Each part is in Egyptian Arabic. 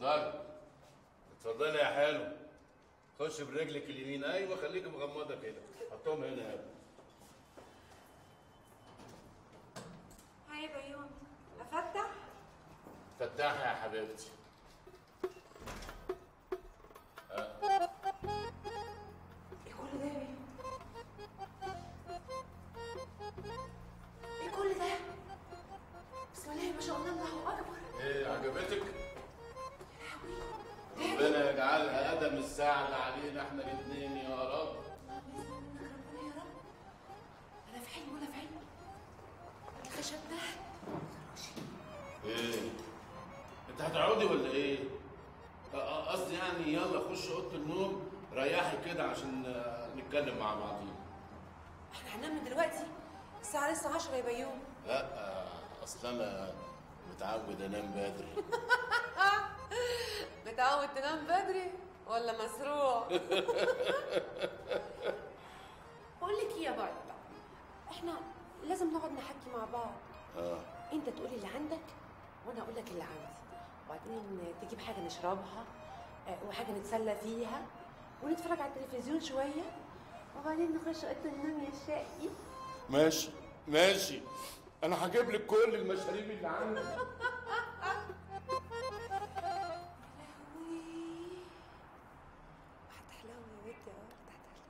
اتفضلي اتفضلي يا حلو خش برجلك اليمين ايوه خليك مغمضه كده حطهم هنا يا ابني هاي بيوم افتح فتحها يا حبيبتي ايه كل ده يا بيوم ايه كل ده بسم الله ما شاء الله الله اكبر ايه عجبتك ربنا يجعلها ادم الساعه اللي علينا احنا الاثنين يا رب بإذن منك ربنا يا رب انا في حلم ولا في علم الخشب ده ايه انت هتقعدي ولا ايه أ- أ- قصدي يعني يلا خش اوضه النوم ريحي كده عشان آه، نتكلم مع بعضين احنا هننام من دلوقتي الساعه لسه 10 يا بيوم لا آه، اصل انا متعود انام بدري متعود تنام بدري ولا مسروع بقول لك ايه يا باي احنا لازم نقعد نحكي مع بعض اه انت تقولي اللي عندك وانا اقول لك اللي عندي وبعدين تجيب حاجه نشربها آه، وحاجه نتسلى فيها ونتفرج على التلفزيون شويه وبعدين نخش اوضه النوم يا شقي ماشي ماشي انا هجيب لك كل المشاريب اللي عندي هتحلو يا بنتي اه هتحلو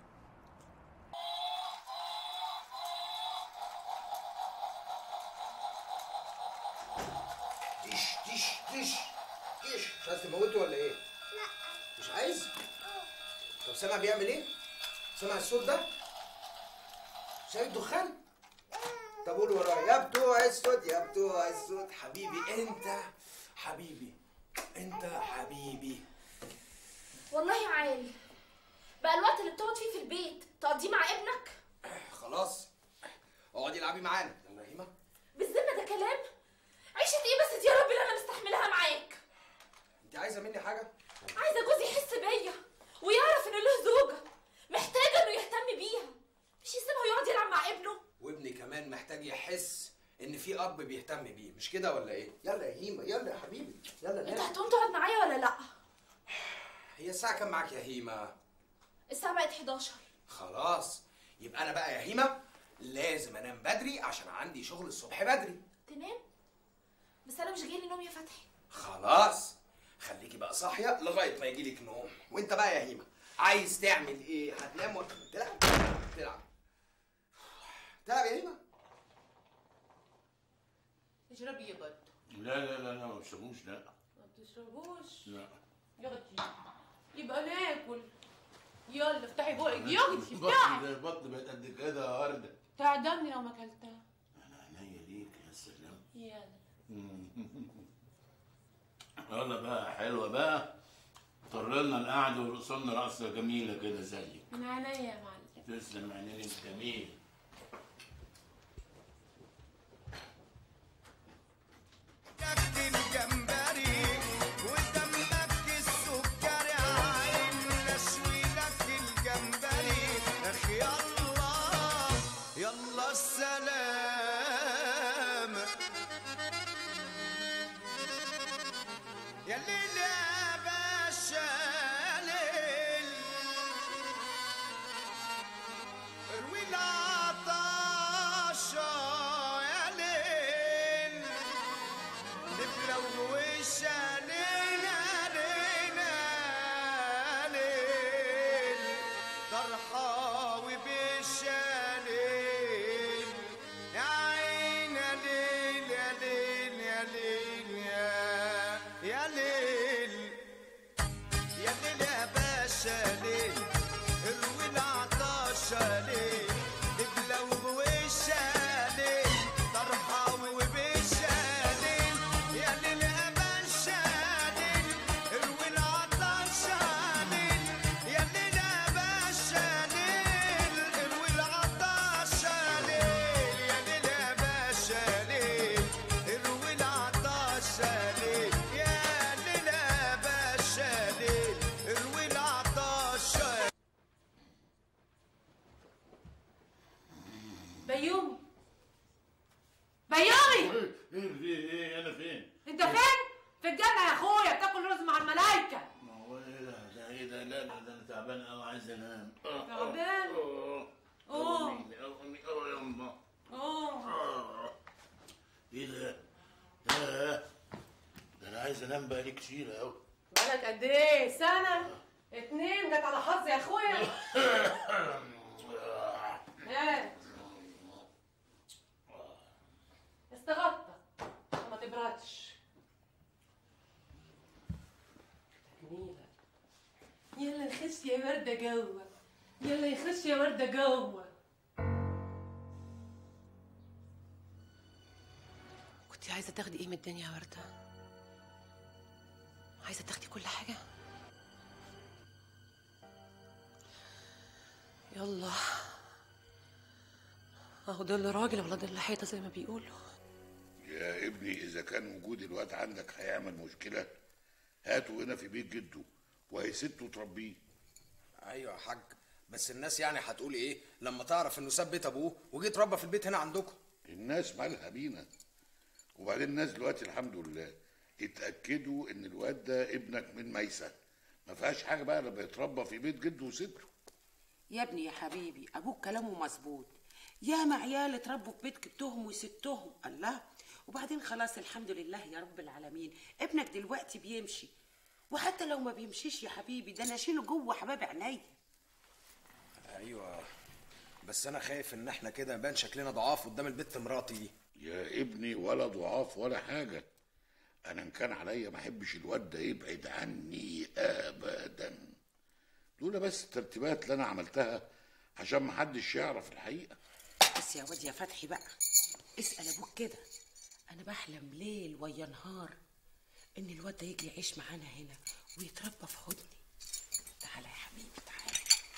تش تش تش تش مش عايز تموته ولا ايه؟ لا مش عايز؟ طب سامع بيعمل ايه؟ سامع الصوت ده؟ شايف الدخان؟ طب قول ورايا يا بتوع الصوت يا بتوع الصوت حبيبي انت حبيبي انت حبيبي والله يا عالي بقى الوقت اللي بتقعد فيه في البيت تقضيه مع ابنك خلاص اقعدي العبي معانا يلا يا هيما بالذمة ده كلام عيشة ايه بس يا رب اللي انا مستحملها معاك انت عايزه مني حاجه؟ عايزة جوزي يحس بيا ويعرف ان له زوجة محتاجة انه يهتم بيها مش يسيبها ويقعد يلعب مع ابنه وابني كمان محتاج يحس ان في اب بيهتم بيه مش كده ولا ايه؟ يلا يا هيما يلا يا حبيبي يلا انت نام هتقوم تقعد معايا ولا لا هي الساعه كام معاك يا هيما؟ الساعة بقت 11 خلاص يبقى انا بقى يا هيما لازم انام بدري عشان عندي شغل الصبح بدري تنام بس انا مش جايلي نوم يا فتحي خلاص خليكي بقى صاحيه لغايه ما يجيلك نوم وانت بقى يا هيما عايز تعمل ايه هتنام ولا تلعب تلعب تلعب يا هيما اشربي يا بط لا لا لا لا ما بشربوش لا ما بتشربوش لا يا اختي يبقى ناكل يلا افتحي بقك يا اختي بطني افتحي ده البطن بقت قد كده يا ورده تعدمني لو ما اكلتها انا عينيا ليك يا سلام يلا يلا بقى حلوه بقى طرلنا القعده ورقصنا رقصه جميله كده زيك من عينيا يا معلم تسلم عينيك جميل الجمبري ودمك السكري عين نشوي لك الجمبري اخ يلا يلا السلام يا ليل يا باشا ليل اروي العطاشة يا ليل نبلوش علينا علينا ليل طرحاوي بالشاليل يا عين يا ليل يا ليل يا ليل يا يا ليل يا ليل يا باشا ليل اروي العطاشة ليل نبلو وشاليل طرحاوي وبشاليل يا ليل يا باشا ليل اروي العطاشة ليل يا ليل يا باشا ليل اروي العطاشة ليل يا ليل يا باشا ليل اروي العطاشة ليل يا ليل يا باشا ليل اروي العطاشة بيومي بيومي ايه ايه ايه انا فين؟ انت فين؟ في الجنة يا اخويا بتاكل رز مع تعبان قوي عايز انام تعبان؟ اه اه. قومي قومي قوي يا امه اه آه. ايه ده؟ ده ده انا عايز انام بقالي كتير قوي بقالك قد ايه سنه اتنين جت على حظي يا اخويا هات استغطى ما تبردش جميلة يلا نخش يا وردة جوه يلا يخش يا وردة جوه كنت عايزة تاخدي ايه من الدنيا يا وردة؟ عايزة تاخدي كل حاجة؟ يلا اهو ده اللي راجل ولا ده اللي حيطة زي ما بيقولوا يا ابني اذا كان وجود الواد عندك هيعمل مشكله هاته هنا في بيت جده وهيسته وتربيه ايوه يا حاج بس الناس يعني هتقول ايه لما تعرف انه ساب بيت ابوه وجه اتربى في البيت هنا عندكم الناس مالها بينا وبعدين الناس دلوقتي الحمد لله اتاكدوا ان الواد ده ابنك من ميسه ما فيهاش حاجه بقى لما يتربى في بيت جده وسته يا ابني يا حبيبي ابوك كلامه مظبوط ياما عيال اتربوا في بيت جدهم وستهم الله وبعدين خلاص الحمد لله يا رب العالمين ابنك دلوقتي بيمشي وحتى لو ما بيمشيش يا حبيبي ده انا اشيله جوه حباب عينيا ايوه بس انا خايف ان احنا كده نبان شكلنا ضعاف قدام البت مراتي دي يا ابني ولا ضعاف ولا حاجه انا ان كان عليا ما احبش الواد ده يبعد عني ابدا دول بس الترتيبات اللي انا عملتها عشان ما حدش يعرف الحقيقه بس يا واد يا فتحي بقى اسال ابوك كده انا بحلم ليل ويا نهار ان الواد ده يجي يعيش معانا هنا ويتربى في حضني تعالى يا حبيبي تعالى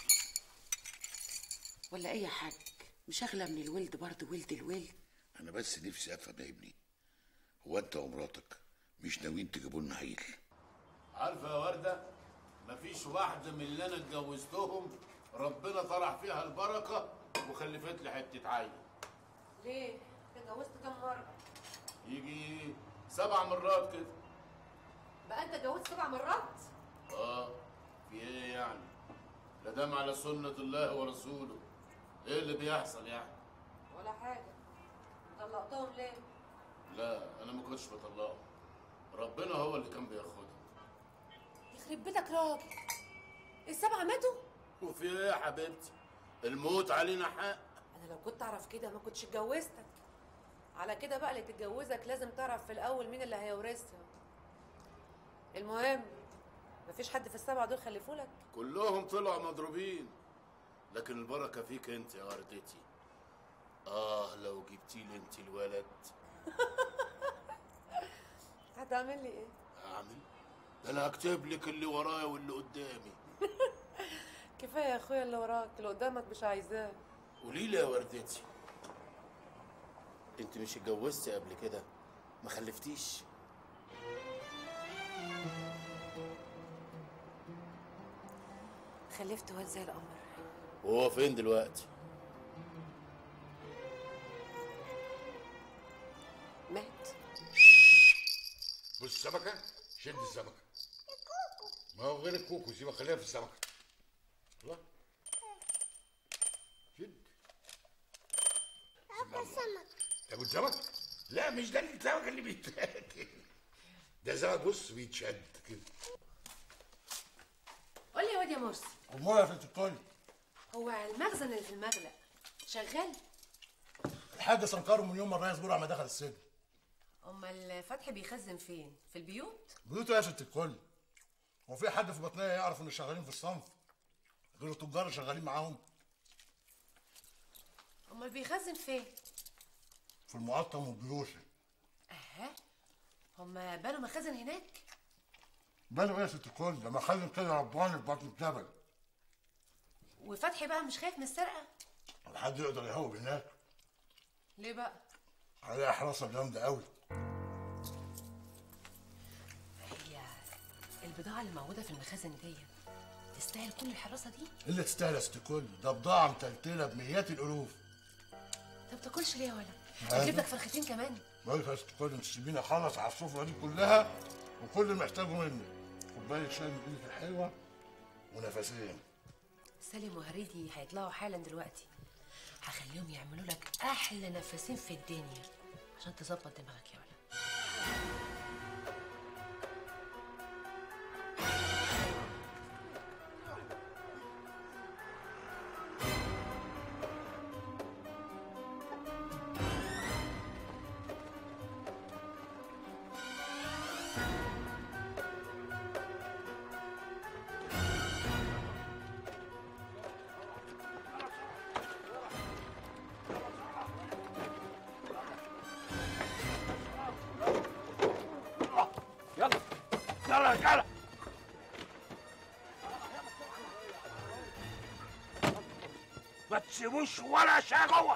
ولا اي حاج مش اغلى من الولد برضه ولد الولد انا بس نفسي افهم يا ابني هو انت ومراتك مش ناويين تجيبوا لنا عيل عارفه يا ورده مفيش واحده من اللي انا اتجوزتهم ربنا طرح فيها البركه وخلفت لي حته عيل ليه؟ اتجوزت كم مرة؟ يجي سبع مرات كده بقى انت اتجوزت سبع مرات؟ اه في ايه يعني لا دام على سنه الله ورسوله ايه اللي بيحصل يعني ولا حاجة طلقتهم ليه؟ لا انا ما كنتش بطلقهم ربنا هو اللي كان بياخدهم يخرب بيتك راجل السبعة ماتوا؟ وفي ايه يا حبيبتي الموت علينا حق انا لو كنت اعرف كده ما كنتش اتجوزتك على كده بقى اللي تتجوزك لازم تعرف في الاول مين اللي هيورثها المهم مفيش حد في السبعة دول خلفوا لك كلهم طلعوا مضروبين لكن البركه فيك انت يا وردتي اه لو جبتي لي انت الولد هتعمل لي ايه؟ اعمل ده انا هكتب لك اللي ورايا واللي قدامي كفايه يا اخويا اللي وراك اللي قدامك مش عايزاه قولي لي يا وردتي انت مش اتجوزتي قبل كده ما خلفتيش خلفت واد زي القمر وهو فين دلوقتي مات بص السمكه شد السمكه ما هو غير الكوكو سيبها خليها في السمكه الله شد السمك تاكل سمك؟ لا مش ده السمك اللي بيتاكل ده سمك بص بيتشد كده قول لي يا واد يا مرسي امال يا ست الكل هو المخزن اللي في المغلق شغال الحاج سنكره من يوم ما الرئيس جرع ما دخل السجن امال فتحي بيخزن فين في البيوت بيوته يا ست الكل هو في حد في بطنيه يعرف ان شغالين في الصنف غير التجار اللي شغالين معاهم امال بيخزن فين في المقطم والجيوشي اها هما بنوا مخازن هناك بالو ايه يا ست الكل لما خلي كده رباني في بطن الجبل وفتحي بقى مش خايف من السرقه حد يقدر يهوب هناك ليه بقى عليها حراسه جامده قوي هي البضاعه اللي موجوده في المخازن دي تستاهل كل الحراسه دي اللي تستاهل يا ست الكل ده بضاعه متلتله بمئات الالوف طب تاكلش ليه يا ولا عادي. اجيب لك فرختين كمان بقول لك يا ست الكل انت تسيبيني اخلص على السفره دي كلها وكل اللي محتاجه مني كوبايه شاي من ايدك الحلوه ونفسين سالم وهريدي هيطلعوا حالا دلوقتي هخليهم يعملوا لك احلى نفسين في الدنيا عشان تظبط دماغك يا ولد يلا يلا يا رجاله ما تسيبوش ولا شيء جوه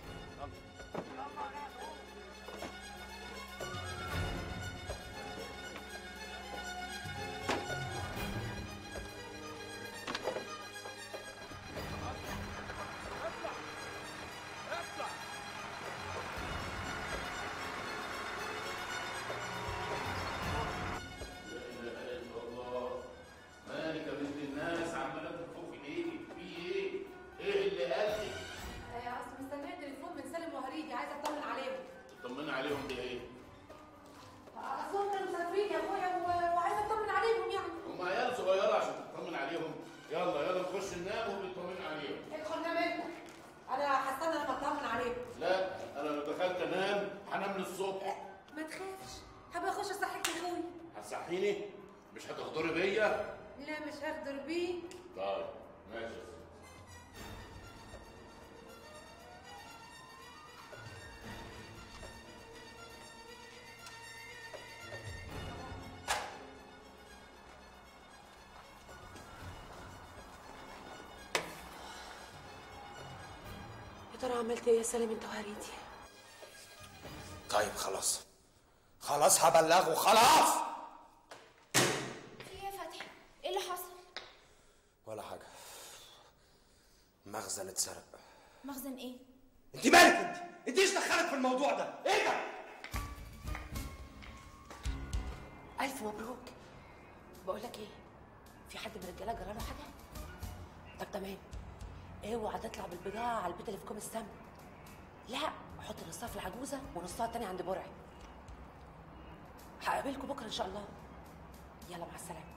مالك يا بنت الناس عماله تنفخي ليه؟ في ايه؟ ايه اللي قالك؟ اصل مستنيه تليفون من سالم وهريدي عايزه اطمن عليهم تطمني عليهم دي ايه؟ اصلهم كانوا مسافرين يا ابويا و- وعايزه اطمن عليهم يعني هم عيال صغيره عشان تطمن عليهم يلا يلا نخش ننام وبنطمن عليهم ادخل نام انت انا هستنى لما اطمن عليهم لا انا لو دخلت انام هنام للصبح ما تخافش هبقى اخش اصحيك يا اخويا هتصحيني؟ مش هتغدري بيا؟ لا مش هغدر بيك طيب ماشي يا ستي. يا ترى عملت ايه يا سالم انت وهريدي طيب خلاص خلاص هبلغه خلاص في ايه يا فتحي ايه اللي حصل ولا حاجه مخزن اتسرق مخزن ايه انت مالك انت انت ايش دخلك في الموضوع ده ايه ده الف مبروك بقول لك ايه في حد من الرجاله جرى له حاجه طب تمام اوعى تطلع بالبضاعه على البيت اللي في كوم السم لا حط نصها في العجوزه ونصها التاني عند برعي هقابلكم بكره ان شاء الله يلا مع السلامه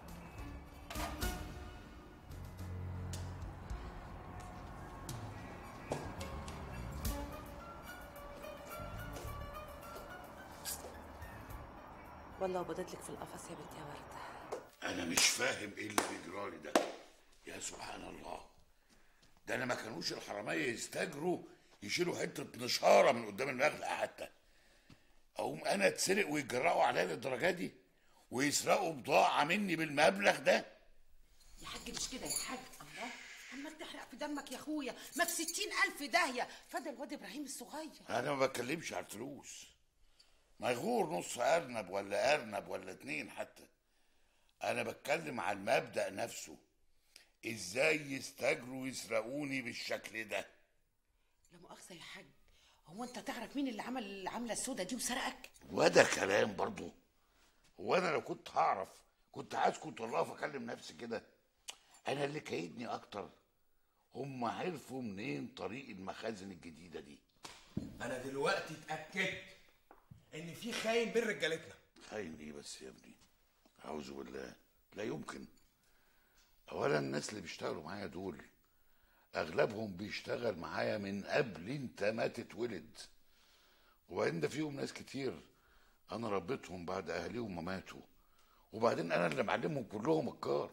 والله وبدت لك في القفص يا بنت يا ورده انا مش فاهم ايه اللي بيجرالي ده يا سبحان الله ده انا ما كانوش الحراميه يستجروا يشيلوا حته نشاره من قدام المغلق حتى اقوم انا اتسرق ويتجرأوا عليا للدرجه دي ويسرقوا بضاعه مني بالمبلغ ده يا حاج مش كده يا حاج الله عمال تحرق في دمك يا اخويا ما في ستين الف داهيه فده الواد ابراهيم الصغير انا ما بتكلمش على الفلوس ما يغور نص ارنب ولا ارنب ولا اتنين حتى انا بتكلم على المبدأ نفسه ازاي يستجروا يسرقوني بالشكل ده لا مؤاخذه يا حاج هو انت تعرف مين اللي عمل العمله السوداء دي وسرقك وده كلام برضو هو انا لو كنت هعرف كنت هسكت والله فاكلم نفسي كده انا اللي كايدني اكتر هم عرفوا منين طريق المخازن الجديده دي انا دلوقتي اتاكدت ان في خاين بين رجالتنا خاين ايه بس يا ابني اعوذ بالله لا يمكن اولا الناس اللي بيشتغلوا معايا دول اغلبهم بيشتغل معايا من قبل انت ما تتولد وبعدين ده فيهم ناس كتير انا ربيتهم بعد اهاليهم ما ماتوا وبعدين انا اللي معلمهم كلهم الكار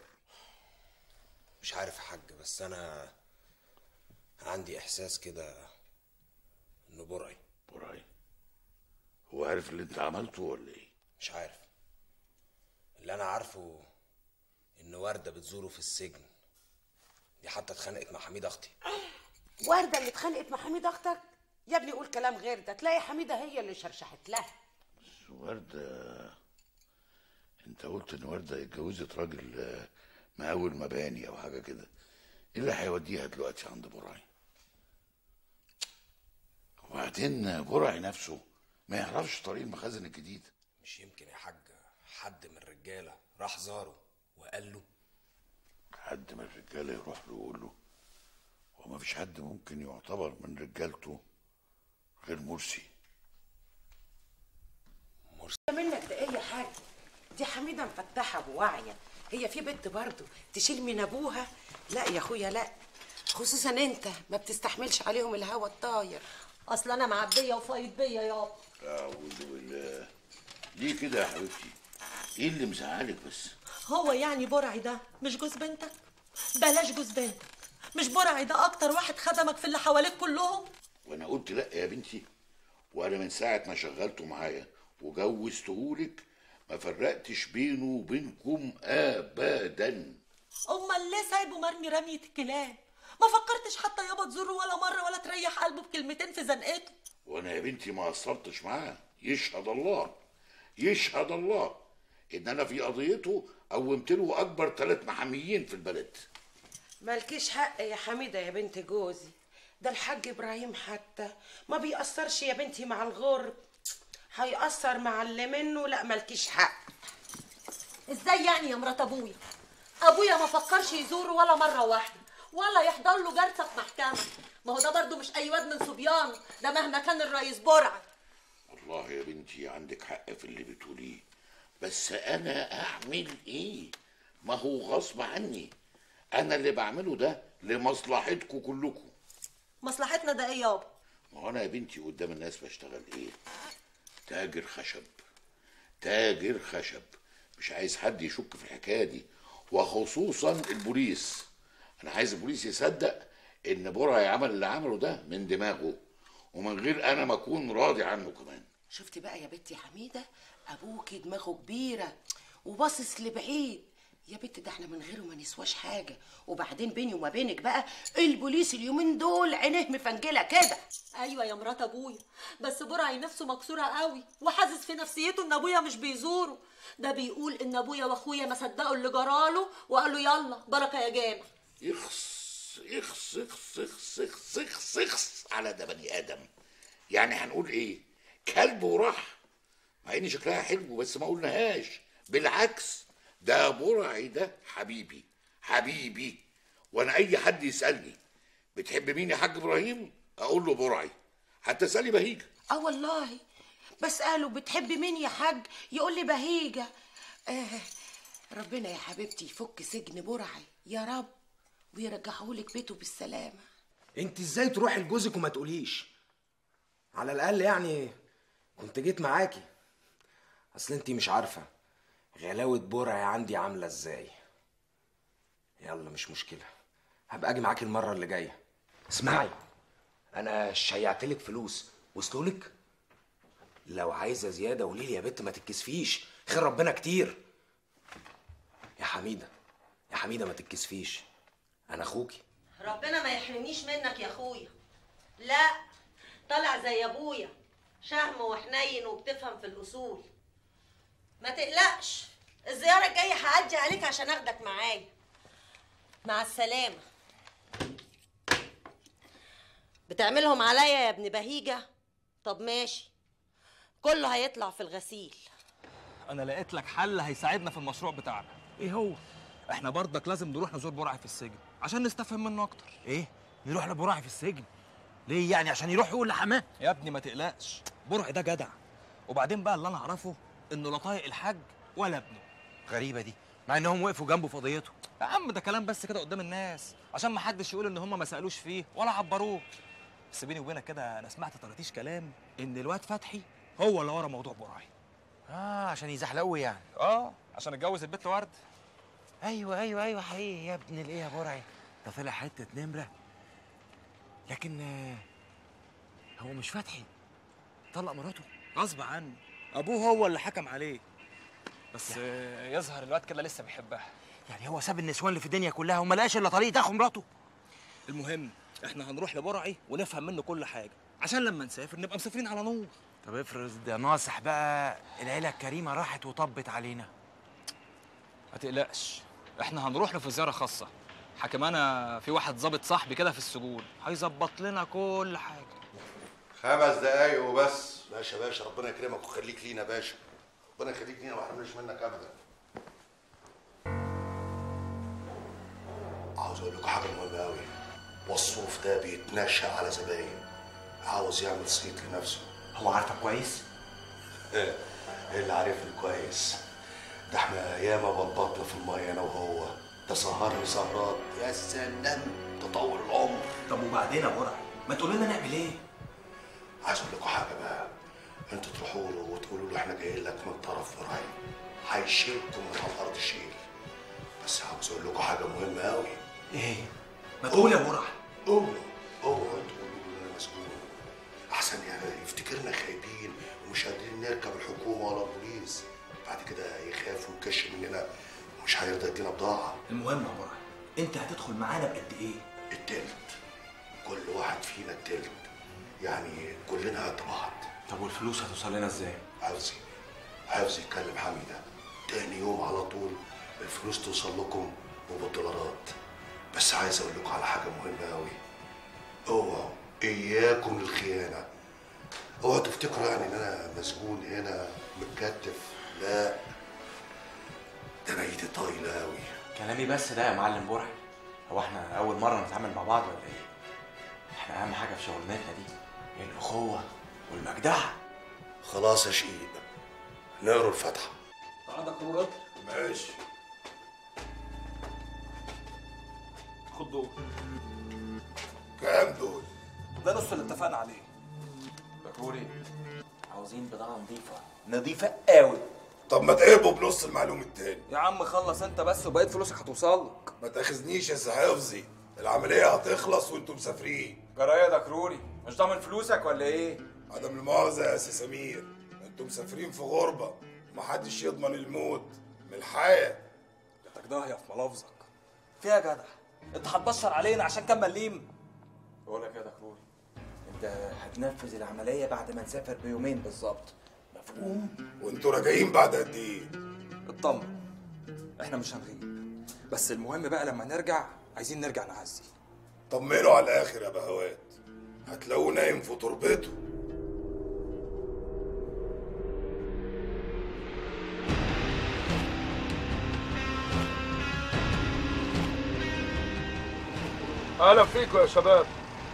مش عارف يا حاج بس انا عندي احساس كده انه برعي براي هو عارف اللي انت عملته ولا ايه مش عارف اللي انا عارفه ان ورده بتزوره في السجن دي حتى اتخانقت مع حميده اختي ورده اللي اتخانقت مع حميد اختك يا ابني قول كلام غير ده تلاقي حميده هي اللي شرشحت لها بس وردة انت قلت ان وردة اتجوزت راجل آه، مقاول مباني او حاجة كده ايه اللي هيوديها دلوقتي عند براي وبعدين برعي نفسه ما يعرفش طريق المخازن الجديد مش يمكن يا حاج حد من الرجاله راح زاره وقال له حد من الرجالة يروح له يقول له وما فيش حد ممكن يعتبر من رجالته غير مرسي منك ده ايه يا حاج دي حميده مفتحه وواعيه هي في بنت برضه تشيل من ابوها لا يا اخويا لا خصوصا انت ما بتستحملش عليهم الهوا الطاير اصل انا معبيه وفايض بيا يابا أعوذ بالله ليه كده يا حبيبتي؟ ايه اللي مزعلك بس؟ هو يعني برعي ده مش جوز بنتك بلاش جوز بنتك مش برعي ده اكتر واحد خدمك في اللي حواليك كلهم وانا قلت لا يا بنتي وانا من ساعه ما شغلته معايا وجوزتهولك ما فرقتش بينه وبينكم ابدا امال ليه سايبه مرمي رمية الكلاب ما فكرتش حتى يابا تزوره ولا مره ولا تريح قلبه بكلمتين في زنقته وانا يا بنتي ما قصرتش معاه يشهد الله يشهد الله ان انا في قضيته قومت له اكبر ثلاث محاميين في البلد مالكيش حق يا حميده يا بنت جوزي ده الحاج ابراهيم حتى ما بيأثرش يا بنتي مع الغرب هيأثر مع اللي منه لا مالكيش حق ازاي يعني يا مرات ابويا ابويا ما فكرش يزوره ولا مره واحده ولا يحضر له جلسه في محكمه ما هو ده برضه مش اي واد من صبيانه ده مهما كان الرئيس برعي والله يا بنتي عندك حق في اللي بتقوليه بس انا اعمل ايه ما هو غصب عني انا اللي بعمله ده لمصلحتكم كلكم مصلحتنا ده ايه يابا ما هو انا يا بنتي قدام الناس بشتغل ايه تاجر خشب تاجر خشب مش عايز حد يشك في الحكايه دي وخصوصا البوليس انا عايز البوليس يصدق ان برعي عمل اللي عمله ده من دماغه ومن غير انا ما اكون راضي عنه كمان شفتي بقى يا بنتي حميده ابوكي دماغه كبيره وباصص لبعيد يا بنت ده احنا من غيره ما نسواش حاجه وبعدين بيني وما بينك بقى البوليس اليومين دول عينيه مفنجله كده ايوه يا مرات ابويا بس برعي نفسه مكسوره قوي وحاسس في نفسيته ان ابويا مش بيزوره ده بيقول ان ابويا واخويا ما صدقوا اللي جراله وقالوا يلا بركه يا جامع يخص يخص يخص يخص يخص يخص يخص على ده بني ادم يعني هنقول ايه كلب وراح مع ان شكلها حلو بس ما قلناهاش بالعكس ده برعي ده حبيبي حبيبي وانا اي حد يسالني بتحب مين يا حاج ابراهيم اقول له برعي حتى اسالي بهيجه اه والله بس قالوا بتحبي مين يا حاج يقول لي بهيجه آه ربنا يا حبيبتي يفك سجن برعي يا رب ويرجعهولك بيته بالسلامه انت ازاي تروحي لجوزك وما تقوليش على الاقل يعني كنت جيت معاكي اصل انت مش عارفه غلاوه برعي عندي عامله ازاي يلا مش مشكله هبقى اجي معاكي المره اللي جايه اسمعي انا شيعتلك فلوس وصلولك لو عايزه زياده قولي لي يا بت ما تتكسفيش خير ربنا كتير يا حميده يا حميده ما تتكسفيش انا اخوكي ربنا ما يحرمنيش منك يا اخويا لا طالع زي ابويا شهم وحنين وبتفهم في الاصول ما تقلقش الزياره الجايه هعدي عليك عشان اخدك معايا مع السلامه بتعملهم عليا يا ابن بهيجه طب ماشي كله هيطلع في الغسيل انا لقيت لك حل هيساعدنا في المشروع بتاعنا ايه هو احنا برضك لازم نروح نزور برعي في السجن عشان نستفهم منه اكتر ايه نروح لبراعي في السجن ليه يعني عشان يروح يقول لحماه يا ابني ما تقلقش برعي ده جدع وبعدين بقى اللي انا اعرفه انه لا طايق الحاج ولا ابنه غريبه دي مع انهم وقفوا جنبه في قضيته يا عم ده كلام بس كده قدام الناس عشان ما حدش يقول ان هم ما سالوش فيه ولا عبروه بس بيني وبينك كده انا سمعت طرطيش كلام ان الواد فتحي هو اللي ورا موضوع برعي اه عشان يزحلقوه يعني اه عشان اتجوز البت ورد ايوه ايوه ايوه حقيقي يا ابن الايه يا برعي ده طلع حته نمره لكن آه، هو مش فتحي طلق مراته غصب عنه ابوه هو اللي حكم عليه بس آه، يظهر الواد كده لسه بيحبها يعني هو ساب النسوان اللي في الدنيا كلها وما لقاش الا طريقه تاخد مراته المهم احنا هنروح لبرعي ونفهم منه كل حاجه عشان لما نسافر نبقى مسافرين على نور طب افرض ده ناصح بقى العيله الكريمه راحت وطبت علينا ما تقلقش احنا هنروح له في زياره خاصه حكم انا في واحد ظابط صاحبي كده في السجون هيظبط لنا كل حاجه خمس دقايق وبس باشا باشا ربنا يكرمك ويخليك لينا باشا ربنا يخليك لينا ما حرمناش منك ابدا عاوز اقول لكم حاجه مهمه قوي والصوف ده بيتنشأ على زباين عاوز يعمل صيت لنفسه هو عارفك كويس ايه اللي عارفني كويس ده احنا ياما بلبطنا في الميه انا وهو ده سهرني سهرات يا سلام تطور العمر طب وبعدين يا برعي ما تقول لنا نعمل ايه عايز اقول لكم حاجه بقى انتوا تروحوا له وتقولوا له احنا جايين لك من طرف قريب هيشيلكم من على الارض شيل بس عاوز اقول لكم حاجه مهمه قوي ايه ما تقول يا برعي قولوا اوعوا تقولوا له انا مسجون احسن يعني يفتكرنا خايبين ومش قادرين نركب الحكومه ولا البوليس بعد كده يخاف ويكش مننا ومش هيرضى يدينا بضاعه المهم يا برعي انت هتدخل معانا بقد ايه التلت كل واحد فينا التلت يعني كلنا قد بعض طب والفلوس هتوصل لنا ازاي حفظي حفظي يكلم حميده تاني يوم على طول الفلوس توصل لكم وبالدولارات بس عايز اقول لكم على حاجه مهمه قوي اوعوا اياكم الخيانه اوعوا تفتكروا يعني ان انا مسجون هنا متكتف لا ده انا ايدي طايله قوي كلامي بس ده يا معلم برعي هو احنا اول مره نتعامل مع بعض ولا ايه احنا اهم حاجه في شغلانتنا دي الاخوه والمجدعه خلاص يا شقيق نقروا الفاتحه عندك خروجات ماشي خد دول كام دول ده نص اللي اتفقنا عليه بكوري عاوزين بضاعه نظيفه نظيفه قوي طب ما تقربوا بنص المعلوم التاني يا عم خلص انت بس وبقيت فلوسك هتوصل لك ما تاخذنيش يا سي حفظي العملية هتخلص وانتم مسافرين جرايه ده كروري مش ضامن فلوسك ولا ايه؟ عدم المؤاخذة يا سي سمير انتم مسافرين في غربة ومحدش يضمن الموت من الحياة جاتك داهيه في ملافظك فيها جدع انت هتبشر علينا عشان كام مليم بقول لك يا دكروري انت هتنفذ العمليه بعد ما نسافر بيومين بالظبط مفهوم وانتوا راجعين بعد قد ايه اطمن احنا مش هنغيب بس المهم بقى لما نرجع عايزين نرجع نعزي طمنوا على الاخر يا بهوات هتلاقوه نايم في تربته اهلا فيكم يا شباب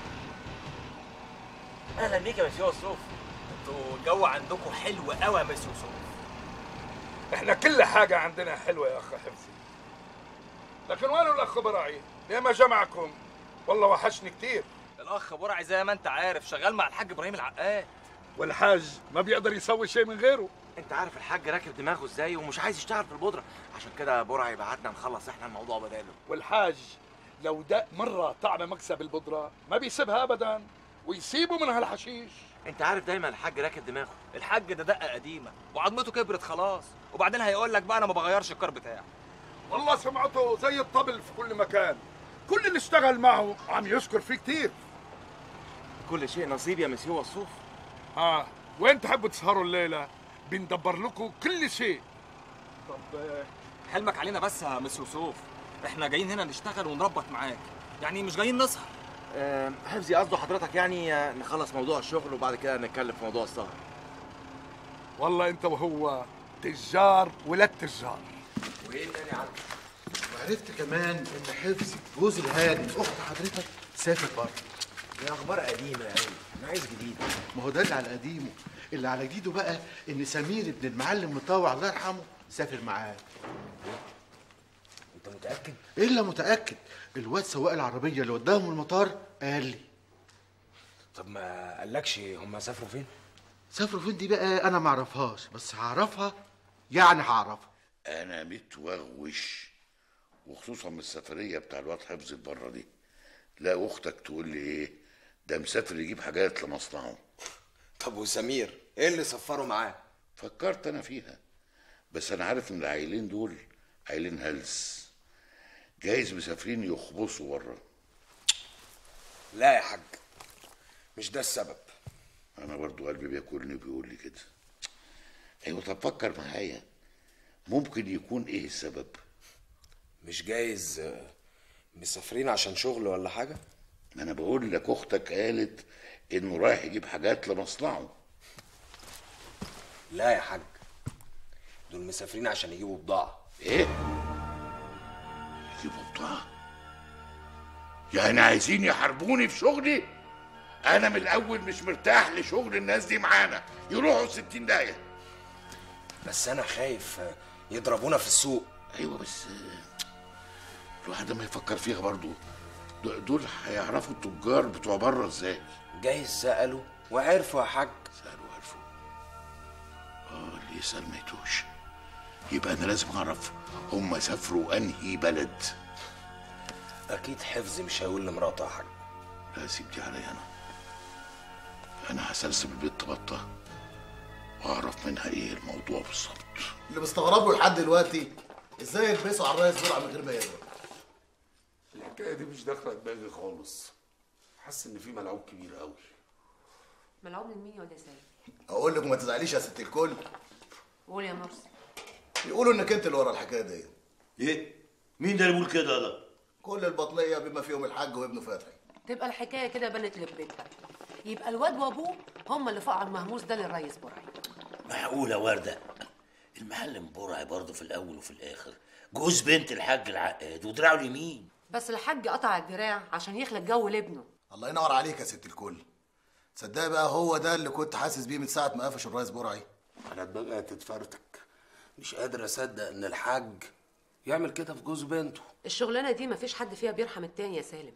اهلا بيك يا مسيو الصوف انتوا الجو عندكم حلو قوي يا مسيو صوف احنا كل حاجة عندنا حلوة يا اخ حفظي لكن وين الاخ براعي؟ ليه ما جمعكم؟ والله وحشني كتير الاخ برعي زي ما انت عارف شغال مع الحاج ابراهيم العقاد والحاج ما بيقدر يسوي شيء من غيره انت عارف الحاج راكب دماغه ازاي ومش عايز يشتغل في البودره عشان كده برعي بعتنا نخلص احنا الموضوع بداله والحاج لو دق مرة طعم مكسب البودرة ما بيسيبها ابدا ويسيبوا من هالحشيش انت عارف دايما الحاج راكب دماغه الحاج ده دقه قديمه وعظمته كبرت خلاص وبعدين هيقول لك بقى انا ما بغيرش الكار بتاعي والله سمعته زي الطبل في كل مكان كل اللي اشتغل معه عم يشكر فيه كتير كل شيء نصيب يا مسيو وصوف اه وين تحبوا تسهروا الليلة بندبر لكم كل شيء طب حلمك علينا بس يا مس يوسف احنا جايين هنا نشتغل ونربط معاك يعني مش جايين نسهر آه، حفظي قصده حضرتك يعني آه، نخلص موضوع الشغل وبعد كده نتكلم في موضوع السهر والله انت وهو تجار ولاد تجار وايه تاني عندك وعرفت كمان ان حفظي جوز الهادي اخت حضرتك سافر بره دي اخبار قديمه قوي انا عايز جديد ما هو ده اللي على قديمه اللي على جديده بقى ان سمير ابن المعلم مطاوع الله يرحمه سافر معاه انت متاكد الا متاكد الواد سواق العربيه اللي وداهم المطار قال لي طب ما قالكش هم سافروا فين سافروا فين دي بقى انا ما اعرفهاش بس هعرفها يعني هعرفها انا متوغوش وخصوصا من السفريه بتاع الواد حفظ بره دي لا اختك تقول لي ايه ده مسافر يجيب حاجات لمصنعه طب وسمير ايه اللي سفروا معاه فكرت انا فيها بس انا عارف ان العيلين دول عيلين هلس جايز مسافرين يخبصوا بره لا يا حاج مش ده السبب انا برضو قلبي بياكلني وبيقول لي كده ايوه طب فكر معايا ممكن يكون ايه السبب مش جايز آه، مسافرين عشان شغل ولا حاجه ما انا بقول لك اختك قالت انه رايح يجيب حاجات لمصنعه لا يا حاج دول مسافرين عشان يجيبوا بضاعه ايه يجيبوا بضاعه يعني عايزين يحاربوني في شغلي انا من الاول مش مرتاح لشغل الناس دي معانا يروحوا 60 داهيه بس انا خايف آه، يضربونا في السوق ايوه بس آه، الواحد ما يفكر فيها برضو دو- دول هيعرفوا التجار بتوع بره ازاي جايز سالوا وعرفوا يا حاج سالوا عرفوا اه اللي يسال ما يتوش يبقى انا لازم اعرف هم سافروا انهي بلد اكيد حفظ مش هيقول لمراته يا حاج لا سيب دي عليا انا انا هسلسل البيت بطه واعرف منها ايه الموضوع بالظبط اللي مستغربه لحد دلوقتي ازاي يلبسوا على الرئيس برعه من غير ما يقدر الحكايه دي مش داخله دماغي خالص حاسس ان في ملعوب كبير قوي ملعوب من مين يا واد يا سيد اقول لك وما تزعليش يا ست الكل قول يا مرسي يقولوا انك انت اللي ورا الحكايه دي ايه مين ده اللي بيقول كده يلا كل البطليه بما فيهم الحاج وابنه فتحي تبقى الحكايه كده بنت لبنتها يبقى الواد وابوه هم اللي فقعوا المهموس ده للريس برعي معقولة وردة المعلم برعي برضه في الأول وفي الآخر جوز بنت الحاج العقاد ودراعه اليمين بس الحاج قطع الدراع عشان يخلق جو لابنه الله ينور عليك يا ست الكل تصدقي بقى هو ده اللي كنت حاسس بيه من ساعه ما قفش الرئيس برعي انا دماغي هتتفرتك مش قادر اصدق ان الحاج يعمل كده في جوز بنته الشغلانه دي مفيش حد فيها بيرحم التاني يا سالم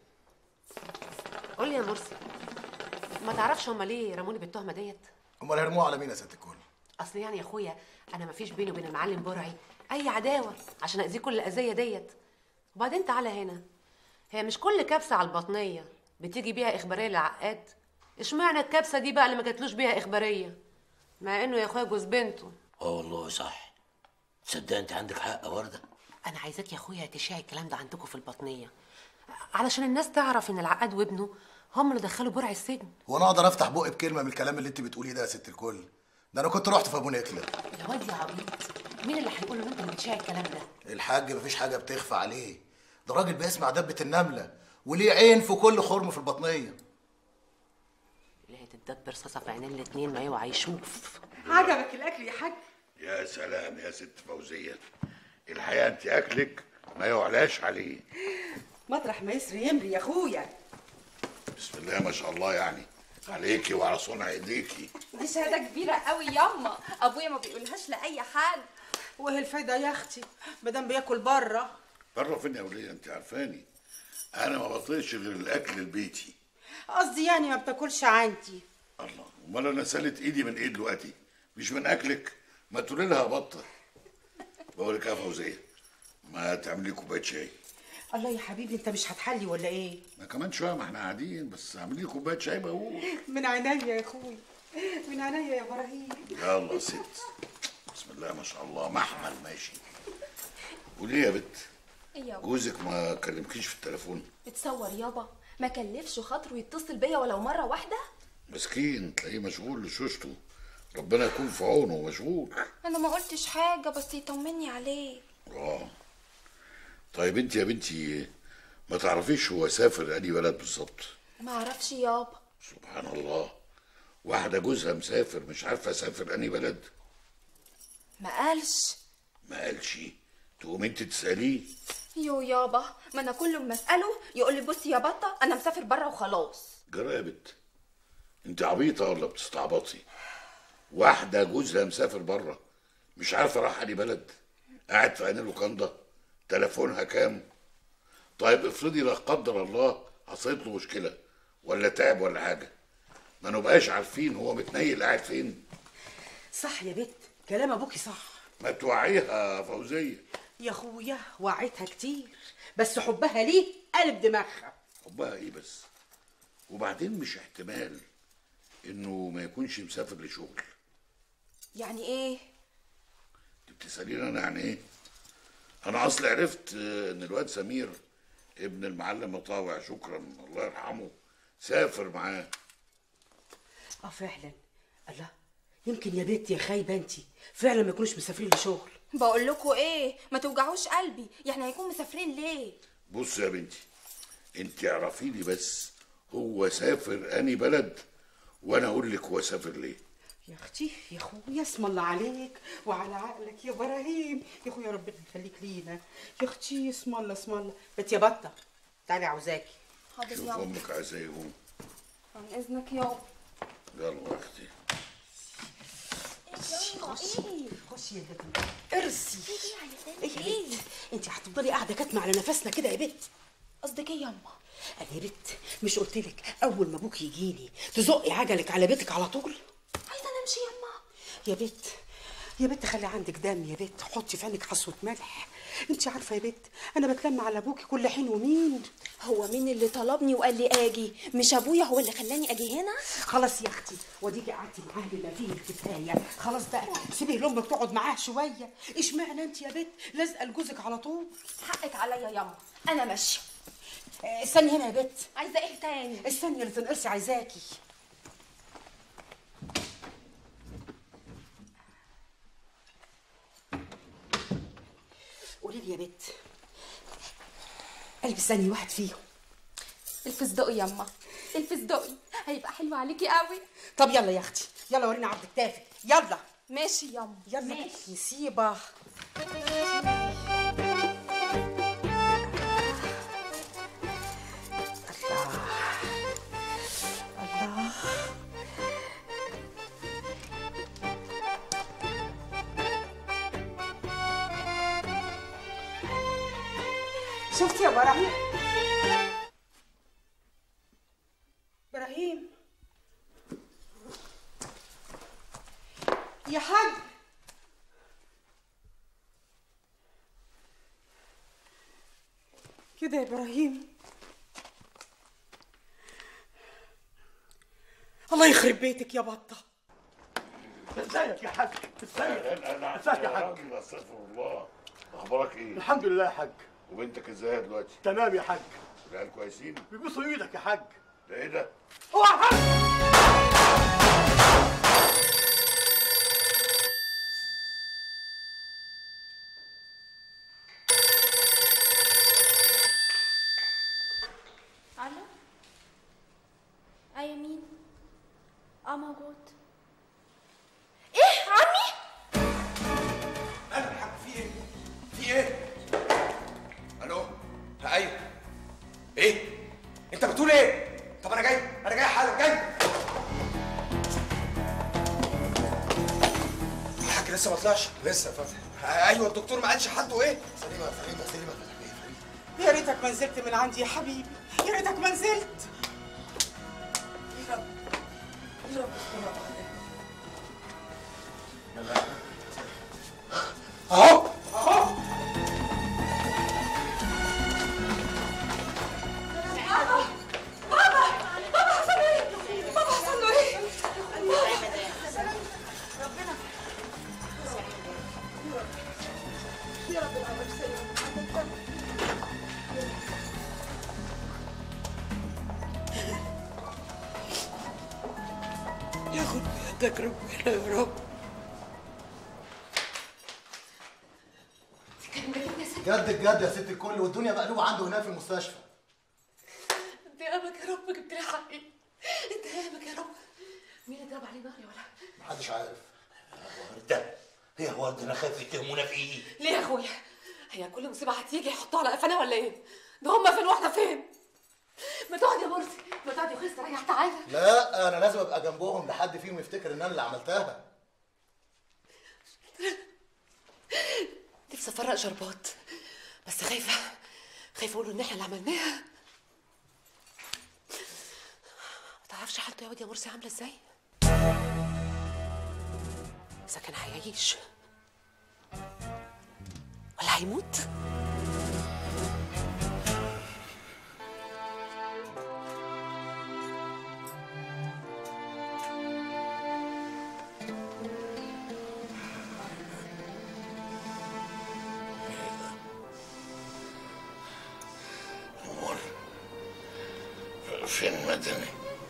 قول لي يا مرسي ما تعرفش هما ليه رموني بالتهمه ديت امال هيرموها على مين يا ست الكل اصل يعني يا اخويا انا مفيش بيني وبين المعلم برعي اي عداوه عشان اذيه كل الاذيه ديت وبعدين تعالى هنا هي مش كل كبسه على البطنيه بتيجي بيها اخباريه للعقاد اشمعنى الكبسه دي بقى اللي ما جاتلوش بيها اخباريه مع انه يا اخويا جوز بنته اه والله صح تصدق انت عندك حق يا وردة انا عايزاك يا اخويا تشيع الكلام ده عندكم في البطنيه علشان الناس تعرف ان العقاد وابنه هم اللي دخلوا برع السجن هو انا اقدر افتح بقي بكلمه من الكلام اللي انت بتقوليه ده يا ست الكل ده انا كنت رحت في ابو نكله يا واد يا عبيط مين اللي هيقول ان انت اللي بتشيع الكلام ده الحاج مفيش حاجه بتخفى عليه ده راجل بيسمع دبه النمله وليه عين في كل خرم في البطنيه اللي هتدب رصاصه في عينين الاتنين ما يوعى يشوف عجبك الاكل يا حاج يا سلام يا ست فوزيه الحقيقه انت اكلك ما يعلاش عليه مطرح ما يسري يمري يا اخويا بسم الله ما شاء الله يعني عليكي وعلى صنع ايديكي دي شهاده كبيره قوي ياما ابويا ما بيقولهاش لاي حد وايه الفايده يا اختي مادام بياكل بره بره فين يا وليه انت عارفاني انا ما بطيقش غير الاكل البيتي قصدي يعني ما بتاكلش عندي امال انا سالت ايدي من ايد دلوقتي مش من اكلك ما تقولي لها بطه بقول لك يا فوزيه ما تعملي كوبايه شاي الله يا حبيبي انت مش هتحلي ولا ايه ما كمان شويه ما احنا قاعدين بس اعملي لي كوبايه شاي بقول من عينيا يا اخوي من عينيا يا ابراهيم يلا يا ست بسم الله ما شاء الله محمل ماشي قولي يا بت ايه يابا جوزك ما كلمكيش في التليفون بتصور يابا ما كلفش خاطره يتصل بيا ولو مره واحده مسكين تلاقيه مشغول لشوشته ربنا يكون في عونه مشغول انا ما قلتش حاجه بس يطمني عليه اه طيب انت يا بنتي ما تعرفيش هو سافر انهي بلد بالظبط ما اعرفش يابا سبحان الله واحده جوزها مسافر مش عارفه سافر انهي بلد ما قالش ما قالش تقوم انت تساليه يو يابا ما انا كل ما اساله يقول لي بصي يا بطه انا مسافر بره وخلاص جرى يا بت انت عبيطه ولا بتستعبطي واحده جوزها مسافر بره مش عارفه راح انهي بلد قاعد في عين لوكاندا تليفونها كام طيب افرضي لا قدر الله حصلت له مشكله ولا تعب ولا حاجه ما نبقاش عارفين هو متنيل قاعد فين صح يا بت كلام ابوكي صح ما توعيها يا فوزيه يا اخويا وعيتها كتير بس حبها ليه قلب دماغها حبها ايه بس وبعدين مش احتمال انه ما يكونش مسافر لشغل يعني ايه انت بتساليني انا يعني ايه انا اصلي عرفت آه، ان الواد سمير ابن المعلم مطاوع شكرا الله يرحمه سافر معاه اه فعلا الله يمكن يا بنت يا خايبه انت فعلا ما يكونوش مسافرين لشغل بقول لكم ايه ما توجعوش قلبي يعني هيكون مسافرين ليه بص يا بنتي انت اعرفي لي بس هو سافر اني بلد وانا اقول لك هو سافر ليه يا اختي يا اخويا اسم الله عليك وعلى عقلك يا ابراهيم يا اخويا ربنا يخليك لينا يا اختي اسم الله اسم الله بنت يا بطه تعالي عاوزاكي حاضر شوف يابا امك عايزه ايه قوم عن اذنك يابا يلا يا اختي خشي خشي يا بنت ارسي ايه يا بنت انت هتفضلي قاعده كاتمه على نفسنا كده يا بنت قصدك ايه ياما انا يا بنت مش قلت لك اول ما ابوك يجيني تزقي عجلك على بيتك على طول عايزه انا امشي ياما يا بنت يا بنت خلي عندك دم يا بنت حطي في عينك حصوه ملح انت عارفه يا بنت انا بتلم على ابوكي كل حين ومين هو مين اللي طلبني وقال لي اجي مش ابويا هو اللي خلاني اجي هنا خلاص يا اختي وديكي قعدتي معاه بما فيه الكفايه خلاص بقى سيبي لامك تقعد معاه شويه اشمعنى انت يا بنت لازقه لجوزك على طول حقك عليا ياما انا ماشيه آه، استني هنا يا بنت عايزه ايه تاني استني اللي تنقصي عايزاكي قولي لي يا بنت البس ثاني واحد فيهم الفستقي ياما الفستقي هيبقى حلو عليكي قوي طب يلا يا اختي يلا ورينا عبد التافه يلا ماشي ياما يلا ماشي. نسيبه الله شفتي يا ابراهيم ابراهيم يا حاج كده يا ابراهيم الله يخرب بيتك يا بطه ازيك يا حاج ازيك انا ازيك يا يا حاج راجل استغفر الله اخبارك ايه الحمد لله يا حاج وبنتك ازاي دلوقتي تمام يا حاج العيال كويسين بيبوسوا ايدك يا حاج ده ايه ده اوعى يا حاج الو ايوه مين اه موجود ايه عمي انا الحاج في ايه؟ في ايه؟ الو ايوه ايه؟ انت بتقول ايه؟ طب انا جاي انا جاي حالا جاي الحاج لسه ما طلعش لسه يا فتحي ايوه الدكتور ما قالش حد وايه؟ سليمه سليمه سليمه يا ريتك ما نزلت من عندي يا حبيبي يا ريتك ما نزلت اهو اهو بابا بابا بابا حصل له ايه بابا حصل له ايه ربنا يا رب العالمين سلام ياخد بيدك ربنا يا رب جد الجد يا ست الكل والدنيا مقلوبه عنده هناك في المستشفى انت يامك يا رب جبت لي حقي انت يامك يا رب مين اللي ضرب عليه نار يا ولا محدش عارف وردة هي وردة انا خايف يتهمونا في ايه ليه يا اخويا هي كل مصيبه هتيجي يحطوها على قفانا ولا ايه ده هما فين واحنا فين ما تقعد يا مرسي ما تقعد يا اخويا استريح تعالى لا انا لازم ابقى جنبهم لحد فيهم يفتكر ان انا اللي عملتها نفسي افرق شربات بس خايفه خايفه اقول ان احنا اللي عملناها ما تعرفش حالته يا واد يا مرسي عامله ازاي اذا كان هيعيش ولا هيموت امال فين مدني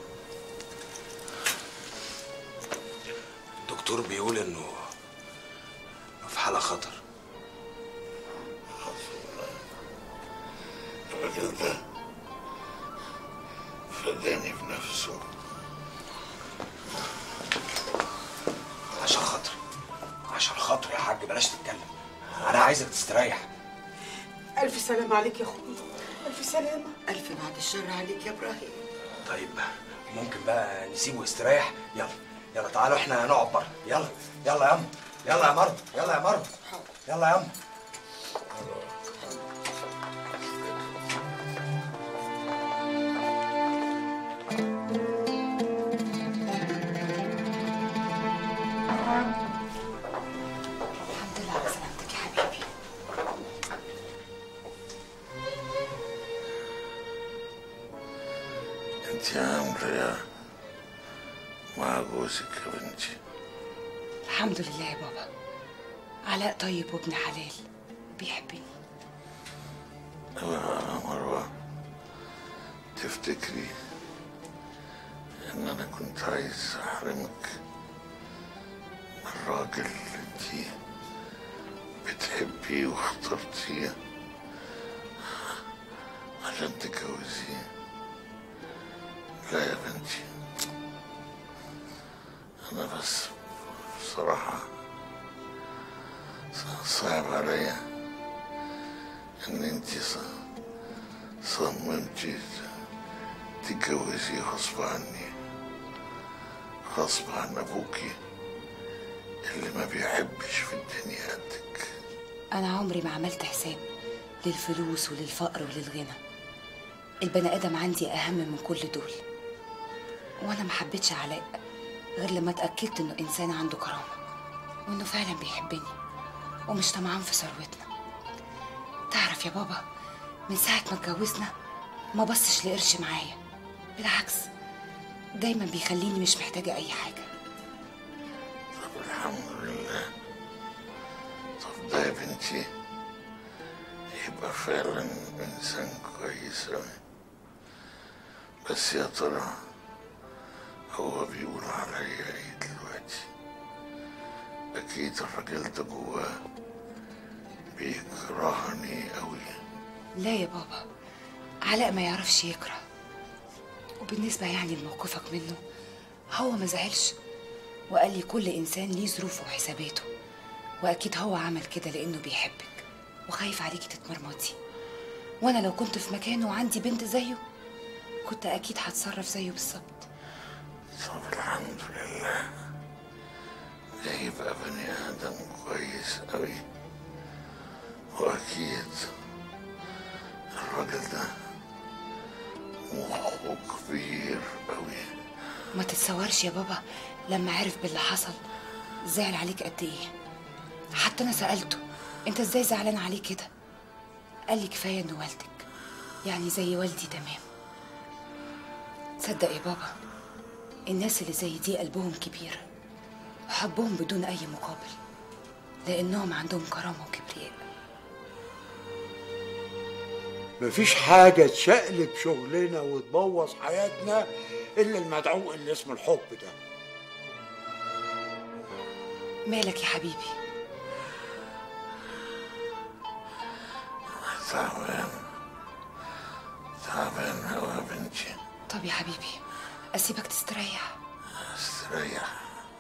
الدكتور بيقول انه إنه في حالة خطر الراجل ده فداني بنفسه عشان خاطري عشان خاطري يا حاج بلاش تتكلم انا عايزك تستريح الف سلام عليك يا اخويا الف سلامه الف بعد الشر عليك يا ابراهيم طيب ممكن بقى نسيبه يستريح يلا يلا تعالوا احنا نقعد بره يلا يلا يا ام يلا يا مرض يلا يا مرض يلا يا ام الحمد لله على سلامتك يا حبيبي انت عامله يا مع جوزك يا بنتي الحمد لله يا بابا علاء طيب وابن حلال بيحبني يا مروه تفتكري ان انا كنت عايز احرمك من الراجل اللي انت بتحبيه واخترتيه عشان تتجوزيه لا يا بنتي انا بس بصراحه صعب عليا ان انت صممتي تتجوزي غصب عني غصب عن ابوكي اللي ما بيحبش في الدنيا قدك انا عمري ما عملت حساب للفلوس وللفقر وللغنى البني ادم عندي اهم من كل دول وانا ما حبيتش علاء غير لما اتاكدت انه انسان عنده كرامه وانه فعلا بيحبني ومش طمعان في ثروتنا تعرف يا بابا من ساعه ما اتجوزنا ما بصش لقرش معايا بالعكس دايما بيخليني مش محتاجه اي حاجه طب الحمد لله طب ده يا بنتي يبقى فعلا انسان كويس اوي بس يا ترى هو بيقول عليا ايه دلوقتي اكيد الراجل ده جواه بيكرهني قوي لا يا بابا علاء ما يعرفش يكره وبالنسبة يعني لموقفك منه هو ما زعلش وقال لي كل إنسان ليه ظروفه وحساباته وأكيد هو عمل كده لأنه بيحبك وخايف عليكي تتمرمطي وأنا لو كنت في مكانه وعندي بنت زيه كنت أكيد هتصرف زيه بالظبط طب الحمد لله ده يبقى بني آدم كويس أوي وأكيد الراجل ده مخه كبير أوي ما تتصورش يا بابا لما عرف باللي حصل زعل عليك قد ايه حتى انا سالته انت ازاي زعلان عليه كده قال لي كفايه انه والدك يعني زي والدي تمام تصدق يا بابا الناس اللي زي دي قلبهم كبير وحبهم بدون اي مقابل لانهم عندهم كرامه وكبرياء مفيش حاجة تشقلب شغلنا وتبوظ حياتنا إلا المدعو اللي اسمه الحب ده مالك يا حبيبي تعبان تعبان أوي يا بنتي طب يا حبيبي اسيبك تستريح استريح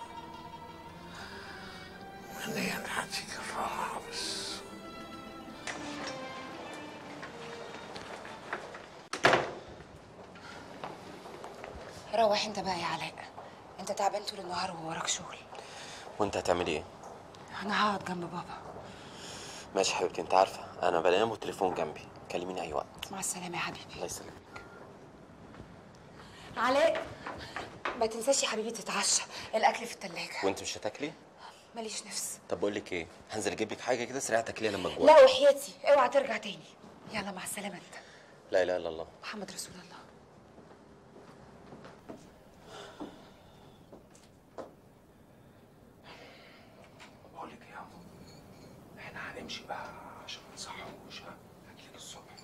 منين هتيجي الراحة بس روح انت بقى يا علاء انت تعبان طول النهار ووراك شغل وانت هتعمل ايه؟ انا هقعد جنب بابا ماشي حبيبتي انت عارفه انا بنام والتليفون جنبي كلميني اي وقت مع السلامه يا حبيبي الله يسلمك علاء ما تنساش يا حبيبي تتعشى الاكل في التلاجة وانت مش هتاكلي؟ ماليش نفس طب بقول لك ايه هنزل اجيب لك حاجه كده سريعه تاكليها لما تجوعي لا وحياتي اوعى ترجع تاني يلا مع السلامه انت لا اله الا الله محمد رسول الله بقول لك ايه يا عم احنا هنمشي بقى عشان ما نصحوش ها هجيلك الصبح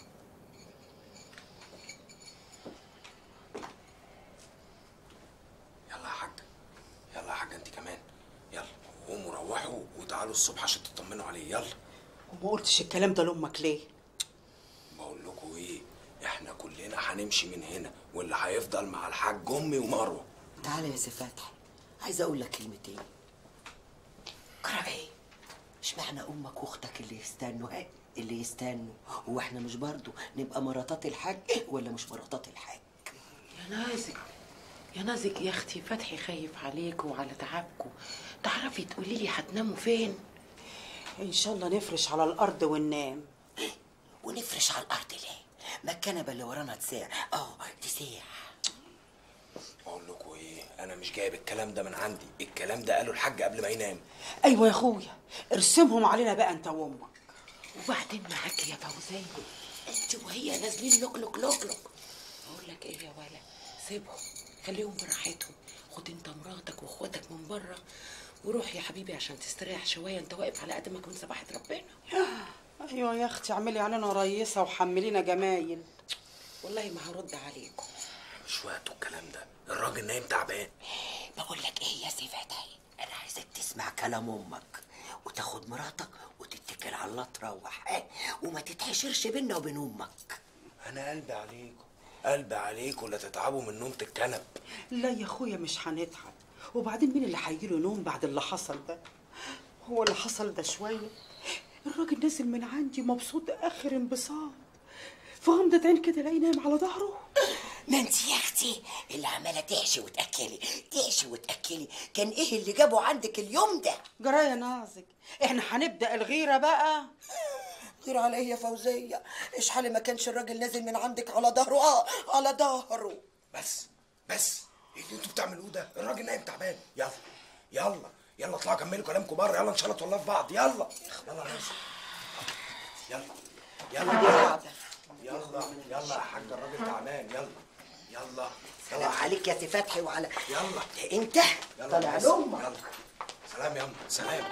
يلا يا حاج يلا يا حاج انت كمان يلا قوموا روحوا وتعالوا الصبح عشان تطمنوا عليه يلا وما قلتش الكلام ده لامك ليه بقول لكم ايه احنا كلنا هنمشي من هنا واللي هيفضل مع الحاج امي ومروه تعالى يا سي فتحي عايزه اقول لك كلمتين كرم ايه اشمعنى امك واختك اللي يستنوا ها اللي يستنوا هو احنا مش برضو نبقى مراتات الحاج ولا مش مراتات الحاج يا نازك يا نازك يا اختي فتحي خايف عليكم وعلى تعبكم تعرفي تقولي لي هتناموا فين ان شاء الله نفرش على الارض وننام ونفرش على الارض ليه ما الكنبه اللي ورانا تساع اه تساع اقول لكم ايه انا مش جايب الكلام ده من عندي الكلام ده قاله الحاج قبل ما ينام ايوه يا اخويا ارسمهم علينا بقى انت وامك وبعدين معاك يا فوزية انت وهي نازلين لوك لوك لوك لوك اقول لك ايه يا ولا سيبهم خليهم براحتهم خد انت مراتك واخواتك من بره وروح يا حبيبي عشان تستريح شويه انت واقف على قدمك من صباحة ربنا ايوه يا اختي اعملي علينا ريسه وحملينا جمايل والله ما هرد عليكم مش وقته الكلام ده الراجل نايم تعبان بقول لك ايه يا سي فتحي انا عايزك تسمع كلام امك وتاخد مراتك وتتكل على الله تروح ها وما تتحشرش بينا وبين امك انا قلبي عليكم قلبي عليكم لا تتعبوا من نومة الكنب لا يا اخويا مش هنتعب وبعدين مين اللي هيجيله نوم بعد اللي حصل ده هو اللي حصل ده شويه الراجل نازل من عندي مبسوط اخر انبساط في غمضة عين كده الاقيه نايم على ظهره ما انت يا اختي اللي عماله تحشي وتاكلي تحشي وتاكلي كان ايه اللي جابه عندك اليوم ده جرايه نازك احنا هنبدا الغيره بقى غير على ايه يا فوزيه اشحالي ما كانش الراجل نازل من عندك على ظهره اه على ظهره بس بس ايه اللي انتوا بتعملوه ده الراجل نايم تعبان يلا يلا يلا اطلعوا كملوا كلامكم بره يلا ان شاء الله تولوا في بعض يلا يلا يا ناس. يلا يلا يلا يلا يلا يا حاج الراجل تعبان يلا يلا سلام عليك يا سي فتحي وعلى يلا انت يلا طالع بس. لامك يلا سلام يا أم سلام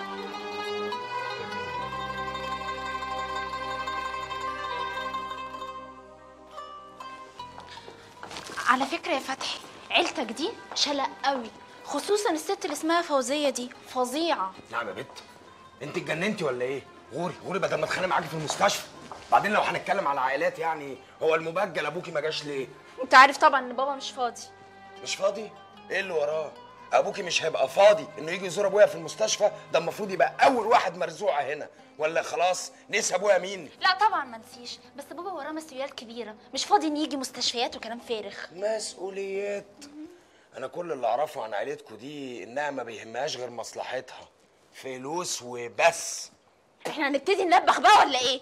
على فكرة يا فتحي عيلتك دي شلق قوي خصوصا الست اللي اسمها فوزية دي فظيعة نعم يا بت انت اتجننتي ولا ايه غوري غوري بدل ما اتخانق معاكي في المستشفى بعدين لو هنتكلم على عائلات يعني هو المبجل ابوكي ما جاش ليه انت عارف طبعا ان بابا مش فاضي مش فاضي ايه اللي وراه ابوكي مش هيبقى فاضي انه يجي يزور ابويا في المستشفى ده المفروض يبقى اول واحد مرزوعه هنا ولا خلاص نسي ابويا مين لا طبعا ما نسيش بس بابا وراه مسؤوليات كبيرة مش فاضي ان يجي مستشفيات وكلام فارغ مسؤوليات انا كل اللي اعرفه عن عيلتكوا دي انها ما بيهمهاش غير مصلحتها فلوس وبس احنا هنبتدي نلبخ بقى ولا ايه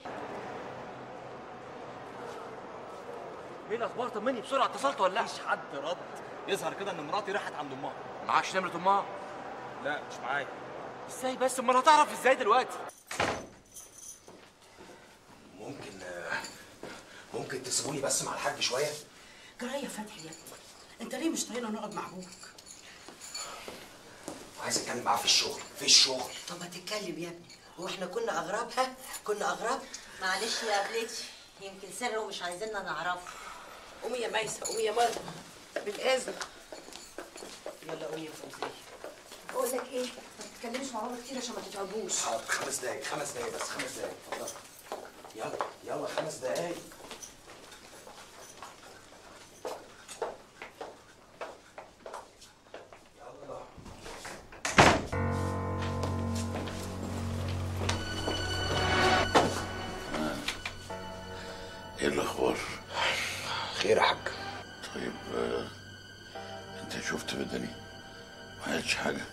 ايه الاخبار طمني بسرعه اتصلت ولا لا مفيش حد رد يظهر كده ان مراتي راحت عند امها معكش نمره امها لا مش معايا ازاي بس امال هتعرف ازاي دلوقتي ممكن آه، ممكن تسيبوني بس مع الحاج شويه جرايه فتحي يا ابني انت ليه مش طايقنا نقعد مع ابوك عايز اتكلم معاه في الشغل في الشغل طب ما تتكلم يا ابني هو احنا كنا اغراب ها كنا اغراب معلش يا قبلتي يمكن سر ومش عايزيننا نعرفه قومي يا ميسة قومي يا مرة بالاذن يلا قومي يا فوزيه بقول لك ايه ما تتكلمش مع بابا كتير عشان ما تتعبوش حاضر خمس دقايق خمس دقايق بس خمس دقايق اتفضل يلا يلا خمس دقايق ايه الاخبار خير يا حاج طيب آه، انت شفت بدني ما قالش حاجه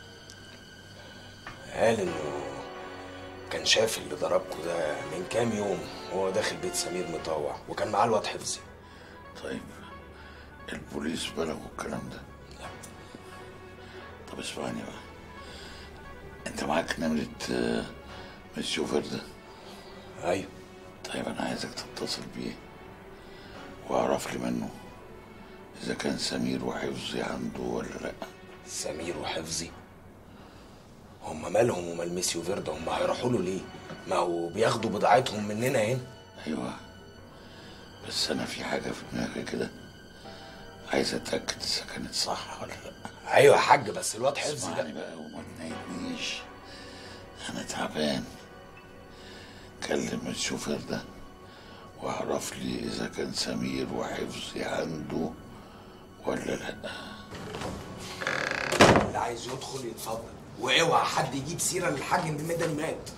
قال انه كان شاف اللي ضربكوا ده من كام يوم وهو داخل بيت سمير مطوع وكان معاه الواد حفظي طيب البوليس بلغوا الكلام ده لا طب اسمعني بقى انت معاك نمرة آه، الشوفير ده ايوه طيب انا عايزك تتصل بيه واعرف لي منه اذا كان سمير وحفظي عنده ولا لا سمير وحفظي هم مالهم ومال ميسيو فيردا هم هيروحوا له ليه؟ ما هو بياخدوا بضاعتهم مننا هنا ايوه بس انا في حاجه في دماغي كده عايز اتاكد اذا كانت صح ولا لا ايوه يا حاج بس الواد حفظي اسمعني ده بقى وما تنيمنيش انا تعبان كلم الشوفير ده واعرف لي اذا كان سمير وحفظي عنده ولا لا اللي عايز يدخل يتفضل واوعى حد يجيب سيره للحاج ان المدني مات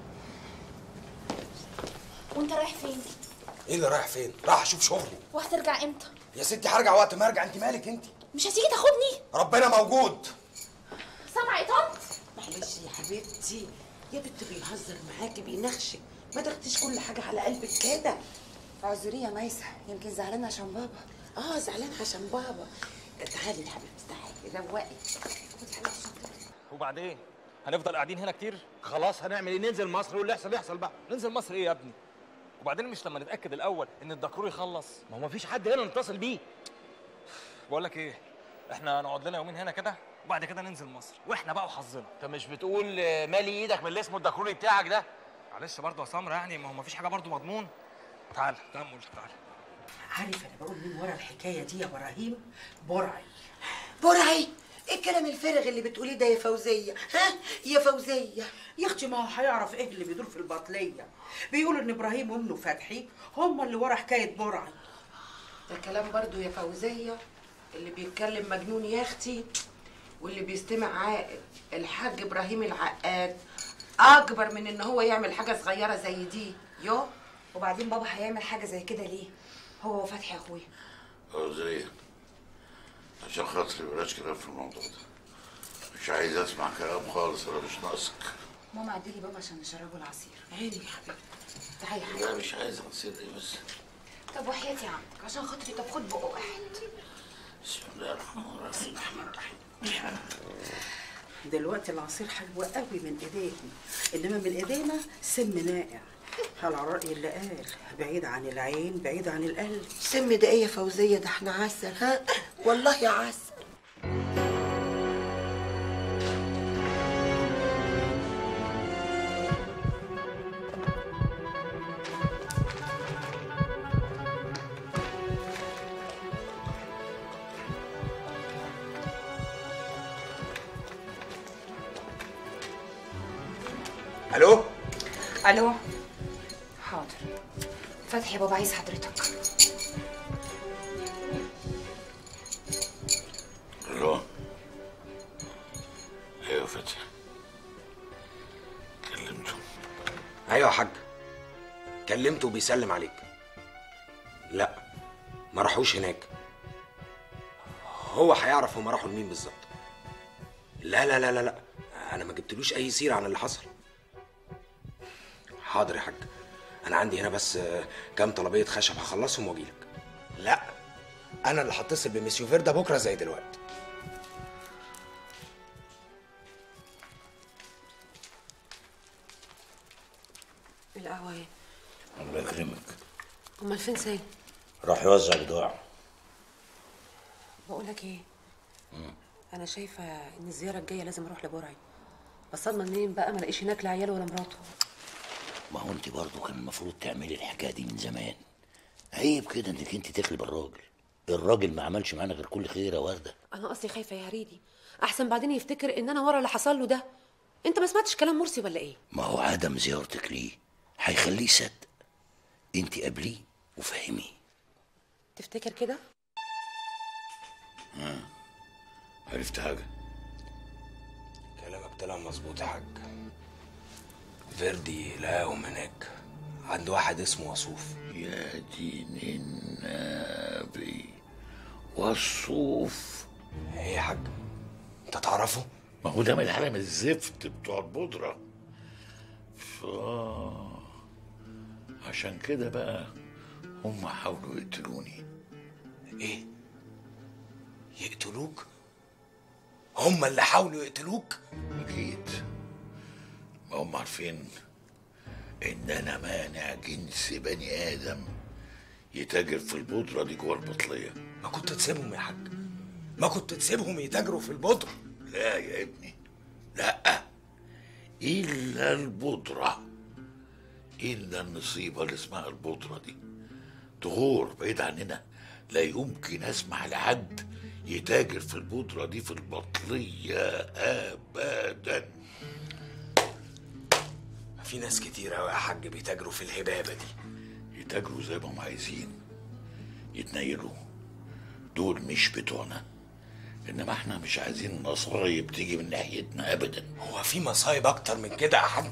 وانت رايح فين ايه اللي رايح فين راح اشوف شغلي وهترجع امتى يا ستي هرجع وقت ما ارجع انت مالك انت مش هتيجي تاخدني ربنا موجود سامعه يا طنط معلش يا حبيبتي يا بنت بيهزر معاكي بينخشك ما تاخديش كل حاجه على قلبك كده اعذريه يا ميسة يمكن زعلانة عشان بابا اه زعلان عشان بابا تعالي يا حبيبتي تعالي روقي وبعدين هنفضل قاعدين هنا كتير خلاص هنعمل ايه ننزل مصر واللي يحصل يحصل بقى ننزل مصر ايه يا ابني وبعدين مش لما نتاكد الاول ان الدكرور يخلص ما هو مفيش حد هنا نتصل بيه بقول لك ايه احنا نقعد لنا يومين هنا كده وبعد كده ننزل مصر واحنا بقى وحظنا انت مش بتقول آه، مالي ايدك من اللي اسمه الدكروري بتاعك ده معلش برضه يا سمرة يعني ما هو مفيش حاجه برضه مضمون تعال تعال أقول لك، تعال عارف انا بقول مين ورا الحكايه دي يا ابراهيم برعي برعي ايه الكلام الفارغ اللي بتقوليه ده يا فوزيه ها يا فوزيه يا اختي ما هو هيعرف ايه اللي بيدور في البطليه بيقولوا ان ابراهيم وابنه فتحي هم اللي ورا حكايه برعي ده كلام برضو يا فوزيه اللي بيتكلم مجنون يا اختي واللي بيستمع عاقل الحاج ابراهيم العقاد اكبر من ان هو يعمل حاجه صغيره زي دي يو وبعدين بابا هيعمل حاجة زي كده ليه هو وفتحي اخويا فوزية عشان خاطري بلاش كلام في الموضوع ده مش عايز اسمع كلام خالص انا مش ناقصك ماما عدلي بابا عشان نشربه العصير عيني يا حبيبتي تعالي يا لا حبيبي مش عايز عصير ايه بس طب وحياتي عندك عشان خاطري طب خد بقه واحد بسم الله الرحمن الرحيم دلوقتي العصير حلو قوي من ايديهم انما من ايدينا سم نائع على رأي اللي قال بعيد عن العين بعيد عن القلب سم ده ايه يا فوزيه ده احنا عسل ها والله يا عسل الو الو حاضر فتحي بابا عايز حضرتك الو ايوه فتحي كلمته ايوه يا حاج كلمته وبيسلم عليك لا ما راحوش هناك هو هيعرف هما راحوا لمين بالظبط لا لا لا لا لا انا ما جبتلوش اي سيره عن اللي حصل حاضر يا حاج انا عندي هنا بس آه، كام طلبيه خشب هخلصهم واجيلك لا انا اللي هتصل بمسيو فيردا بكره زي دلوقتي القهوه ايه الله يكرمك امال فين سالم راح يوزع بضاعة بقول لك ايه انا شايفه ان الزياره الجايه لازم اروح لبرعي بس اضمن منين بقى ما الاقيش هناك لا عياله ولا مراته ما هو انت برضه كان المفروض تعملي الحكايه دي من زمان عيب كده انك انت تخلي الراجل الراجل ما عملش معانا غير كل خير يا ورده انا قصدي خايفه يا هريدي احسن بعدين يفتكر ان انا ورا اللي حصل له ده انت ما سمعتش كلام مرسي ولا ايه ما هو عدم زيارتك ليه هيخليه يصدق انت قابليه وفهميه تفتكر كده ها عرفت حاجه كلامك طلع مظبوط يا حاج فيردي لقاهم هناك عند واحد اسمه وصوف يا دين النبي والصوف ايه يا حاج انت تعرفه ما هو ده من العالم الزفت بتوع البودرة ف عشان كده بقى هم حاولوا يقتلوني ايه يقتلوك هم اللي حاولوا يقتلوك اكيد ما هم عارفين ان انا مانع جنس بني ادم يتاجر في البودرة دي جوه البطلية ما كنت تسيبهم يا حاج ما كنت تسيبهم يتاجروا في البودرة لا يا ابني لا إلا البودرة إلا النصيبة اللي اسمها البودرة دي تغور بعيد عننا لا يمكن أسمح لحد يتاجر في البودرة دي في البطلية أبدا في ناس كتير قوي يا حاج بيتاجروا في الهبابة دي يتاجروا زي ما هم عايزين يتنيلوا دول مش بتوعنا انما احنا مش عايزين مصايب تيجي من ناحيتنا ابدا هو في مصايب اكتر من كده يا حاج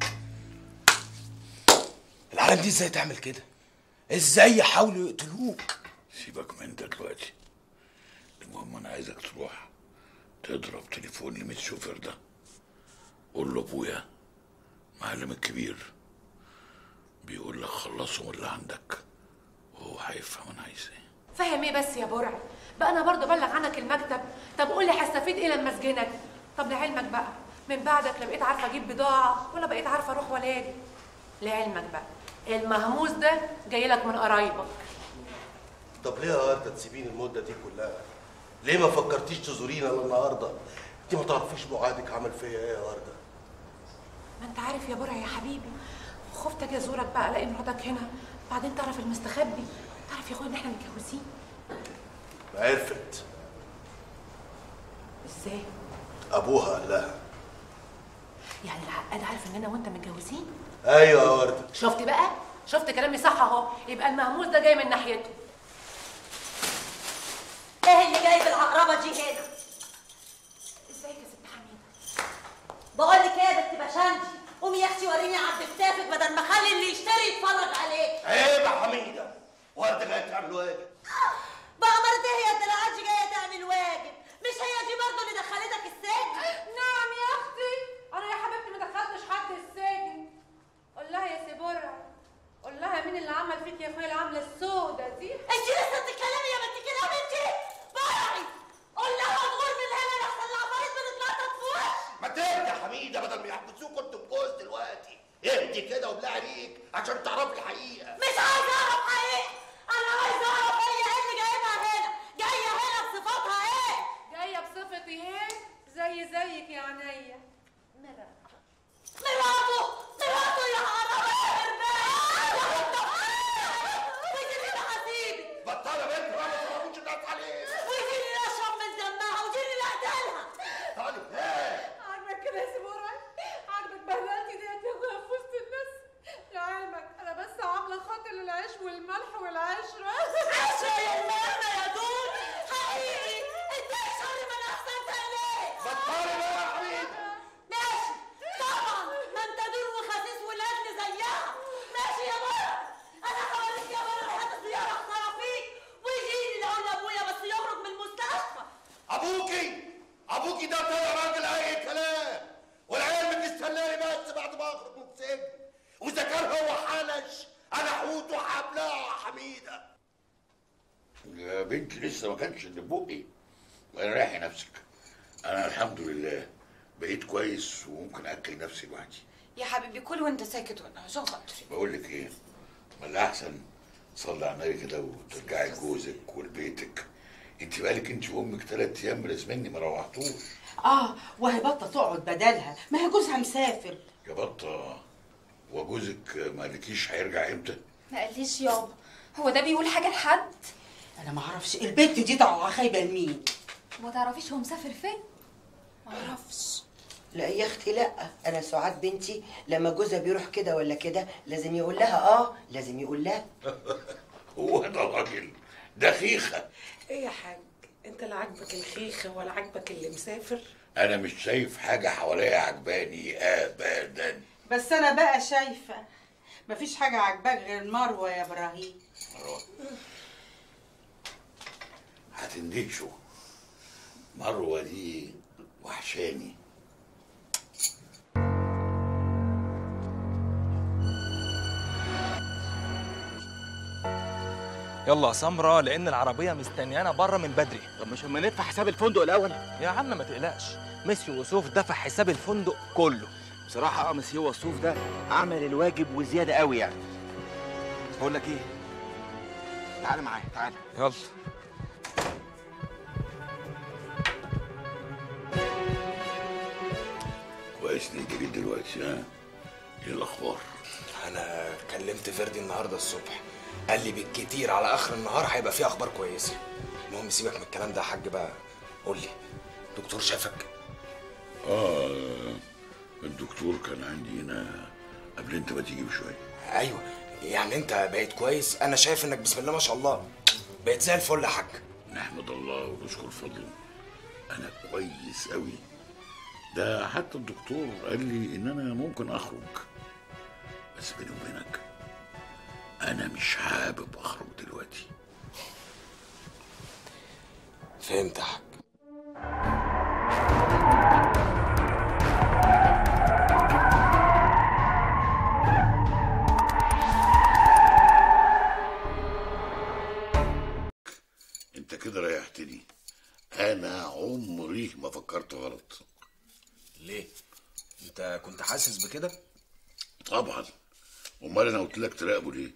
العالم دي ازاي تعمل كده ازاي يحاولوا يقتلوك سيبك من ده دلوقتي المهم انا عايزك تروح تضرب تليفون لميت الشوفير ده قول له ابويا معلم الكبير بيقول لك خلصوا اللي عندك وهو هيفهم انا عايز ايه فاهم ايه بس يا برع بقى انا برضه بلغ عنك المكتب طب قول لي هستفيد ايه لما اسجنك طب لعلمك بقى من بعدك لا بقيت عارفه اجيب بضاعه ولا بقيت عارفه اروح ولا اجي لعلمك بقى المهموس ده جاي لك من قرايبك طب ليه يا ورده تسيبيني المده دي كلها؟ ليه ما فكرتيش تزورينا الا النهارده؟ انت ما تعرفيش بعادك عمل فيا ايه يا ورده؟ ما انت عارف يا برع يا حبيبي خفت اجي ازورك بقى الاقي مراتك هنا بعدين تعرف المستخبي تعرف يا اخويا ان احنا متجوزين عرفت ازاي ابوها قال لها يعني العقاد عارف ان انا وانت متجوزين ايوه يا ورده شفت بقى شفت كلامي صح اهو يبقى المهموس ده جاي من ناحيته ايه اللي جايب العقربه دي هنا ازيك يا ست حميده بقول لك ايه يا بنت بشندي قومي يا اختي وريني عبد كتافك بدل ما اخلي اللي يشتري يتفرج عليك عيب يا حميده ورده جايه تعمل واجب بقى مرت هي الدلعات دي جايه تعمل واجب مش هي دي برضه اللي دخلتك السجن نعم يا اختي انا يا حبيبتي ما دخلتش حد السجن قول لها يا سيبورة قول لها مين اللي عمل فيك يا اخويا العمله السودة دي انت لسه بتتكلمي يا بنت كلام انت برعي قول لها تغور من هنا لحسن العفاريت بتتنطط في وشي ما تهدي يا حميده بدل ما يحبسوك كنت بجوز دلوقتي اهدي كده وبلا عليك عشان تعرفي الحقيقه مش عايزه اعرف حقيقة انا عايزه اعرف هي ايه اللي جايبها هنا جايه هنا بصفاتها ايه جايه بصفتي ايه زي زيك يا عينيا مراته مراته يا عربي ويجيني انا هسيبك بطلي يا بنت بقى ما تفهموش الناس عليك ويجيني اشرب من دمها ويجيني اقتلها طالب ايه عاجبك كده يا سيبورة عاجبك بهدلتي ديت يا اخويا في وسط الناس لعلمك انا بس عامله خاطر للعيش والملح والعشره عشرة يا الماما يا دول حقيقي انت شر من احسنت اليه بطلي بقى يا حميده ماشي طبعا ما انت دول وخسيس ولادني زيها ماشي يا مرة انا هوريك يا مرة ريحة الزيارة اخسرها فيك ويجيني لو لابويا بس يخرج من المستشفى ابوكي ابوكي ده طلع راجل اي كلام والعيال بتستناني بس بعد ما اخرج من السجن واذا كان هو حنش انا حوت وحبلها يا حميده يا بنتي لسه ما كانش اللي في بقي ريحي نفسك انا الحمد لله بقيت كويس وممكن اكل نفسي لوحدي يا حبيبي كل وانت ساكت وانا عشان خاطري بقول لك ايه ما الاحسن صلي على النبي كده وترجعي لجوزك ولبيتك انت بقالك انت وامك ثلاث ايام رسمني ما روحتوش اه وهي بطه تقعد بدلها ما هي جوزها مسافر يا بطه وجوزك ما قالكيش هيرجع امتى ما قاليش يابا هو ده بيقول حاجه لحد انا ما اعرفش البت دي طالعه خايبه لمين ما تعرفيش هو مسافر فين ما اعرفش لا يا اختي لا انا سعاد بنتي لما جوزها بيروح كده ولا كده لازم يقول لها اه لازم يقول لها هو ده راجل دخيخه ايه يا حاج انت لا عاجبك الخيخه ولا عاجبك اللي مسافر انا مش شايف حاجه حواليا عجباني ابدا بس انا بقى شايفه مفيش حاجه عاجباك غير مروه يا ابراهيم هتندهشوا مروه دي وحشاني يلا يا سمرة لأن العربية مستنيانا بره من بدري طب مش اما ندفع حساب الفندق الأول يا عم ما تقلقش ميسي وسوف دفع حساب الفندق كله بصراحة اه مسيو وصوف ده عمل الواجب وزيادة قوي يعني بقول لك ايه تعالى معايا تعالى يلا كويس انك جيت دلوقتي ها ايه الاخبار انا كلمت فيردي النهارده الصبح قال لي بالكتير على اخر النهار هيبقى فيه اخبار كويسه المهم سيبك من الكلام ده يا حاج بقى قول لي دكتور شافك اه الدكتور كان عندي هنا قبل انت ما تيجي بشويه ايوه يعني انت بقيت كويس انا شايف انك بسم الله ما شاء الله بقيت زي الفل يا حاج نحمد الله ونشكر فضله انا كويس قوي ده حتى الدكتور قال لي ان انا ممكن اخرج بس بيني وبينك انا مش حابب اخرج دلوقتي فهمت يا حاج انت كده ريحتني انا عمري ما فكرت غلط ليه انت كنت حاسس بكده طبعا امال انا قلت لك تراقبه ليه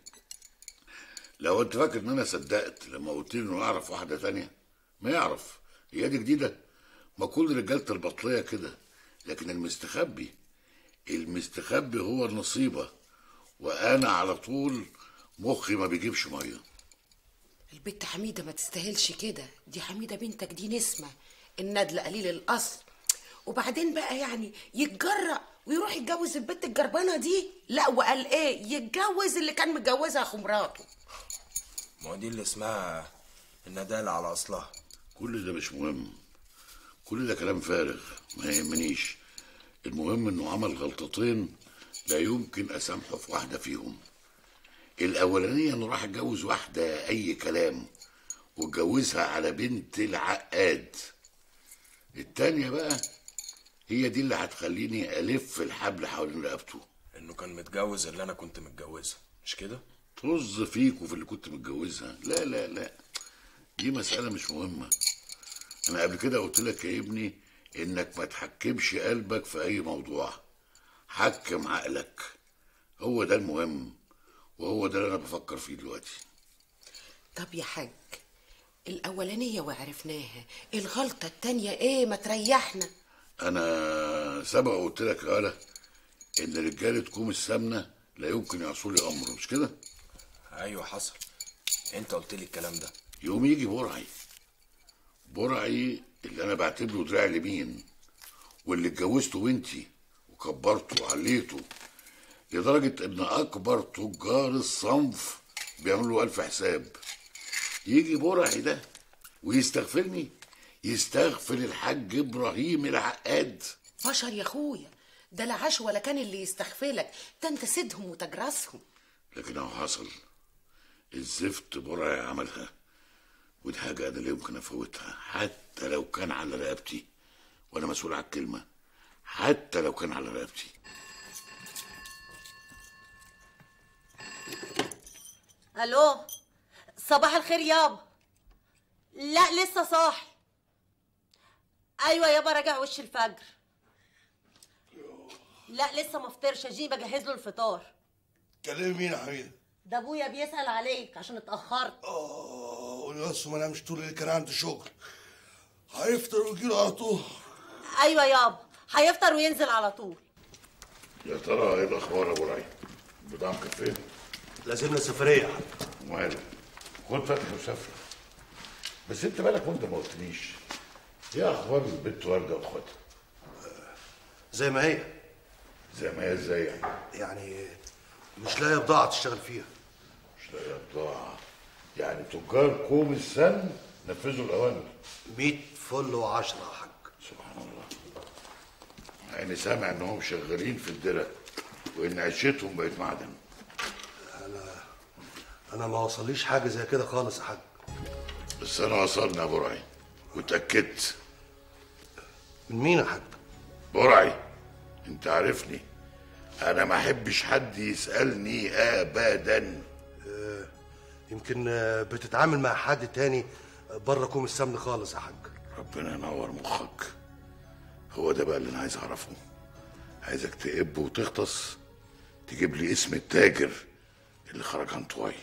لو انت فاكر ان انا صدقت لما قلت لي انه يعرف واحده تانية ما يعرف هي دي جديده ما كل رجاله البطليه كده لكن المستخبي المستخبي هو النصيبه وانا على طول مخي ما بيجيبش ميه البت حميدة ما تستاهلش كده دي حميدة بنتك دي نسمة الندل قليل الأصل وبعدين بقى يعني يتجرأ ويروح يتجوز البت الجربانة دي لا وقال ايه يتجوز اللي كان متجوزها اخو مراته ما هو دي اللي اسمها الندالة على اصلها كل ده مش مهم كل ده كلام فارغ ما يهمنيش المهم انه عمل غلطتين لا يمكن اسامحه في واحده فيهم الاولانيه انه راح اتجوز واحده اي كلام واتجوزها على بنت العقاد التانية بقى هي دي اللي هتخليني الف الحبل حوالين رقبته انه كان متجوز اللي انا كنت متجوزها مش كده طز فيك وفي اللي كنت متجوزها لا لا لا دي مسألة مش مهمة أنا قبل كده قلت لك يا ابني إنك ما تحكمش قلبك في أي موضوع حكم عقلك هو ده المهم وهو ده اللي أنا بفكر فيه دلوقتي طب يا حاج الأولانية وعرفناها الغلطة التانية ايه ما تريحنا أنا سبق قلت لك يا غالة إن رجالة كوم السمنة لا يمكن يعصوا لي أمر مش كده؟ ايوه حصل انت قلت لي الكلام ده يوم يجي برعي برعي اللي انا بعتبره دراع اليمين واللي اتجوزته بنتي وكبرته وعليته لدرجة ان اكبر تجار الصنف بيعملوا الف حساب يجي برعي ده ويستغفرني يستغفر الحاج ابراهيم العقاد بشر يا اخويا ده لا عاش ولا كان اللي يستغفلك ده انت سيدهم وتجرسهم لكن اهو حصل الزفت برعي عملها ودي حاجة أنا لا يمكن أفوتها حتى لو كان على رقبتي وأنا مسؤول على الكلمة حتى لو كان على رقبتي الو صباح الخير يابا لا لسه صاحي ايوه يابا راجع وش الفجر لا لسه ما فطرش اجي بجهز له الفطار كلمي مين يا حميده؟ ده ابويا بيسال عليك عشان اتاخرت قول له بس ما نامش طول الليل كان عنده شغل هيفطر ويجيله على طول ايوه يابا هيفطر وينزل على طول يا ترى إيه الأخبار يا أبو رعي؟ البضاعة مكفية؟ لازمنا سفريه وماله خد فتحي وسافر بس أنت بالك وأنت ما قلتليش إيه أخبار البنت وردة وأخواتها؟ زي ما هي زي ما هي إزاي يعني؟ يعني مش لاقيه بضاعه تشتغل فيها مش لاقيه بضاعه يعني تجار كوم السن نفذوا الأوامر 100 فل و10 يا حاج سبحان الله يعني سامع إنهم شغالين في الدرة وإن عيشتهم بقت معدن انا انا ما وصليش حاجه زي كده خالص يا حاج بس أنا وصلنا يا برعي واتأكدت من مين يا حاج؟ برعي أنت عارفني أنا ما أحبش حد يسألني أبدا آه، يمكن آه، بتتعامل مع حد تاني بره كوم السمن خالص يا حاج ربنا ينور مخك هو ده بقى اللي أنا عايز أعرفه عايزك تقب وتغطس تجيب لي اسم التاجر اللي خرج عن طوعي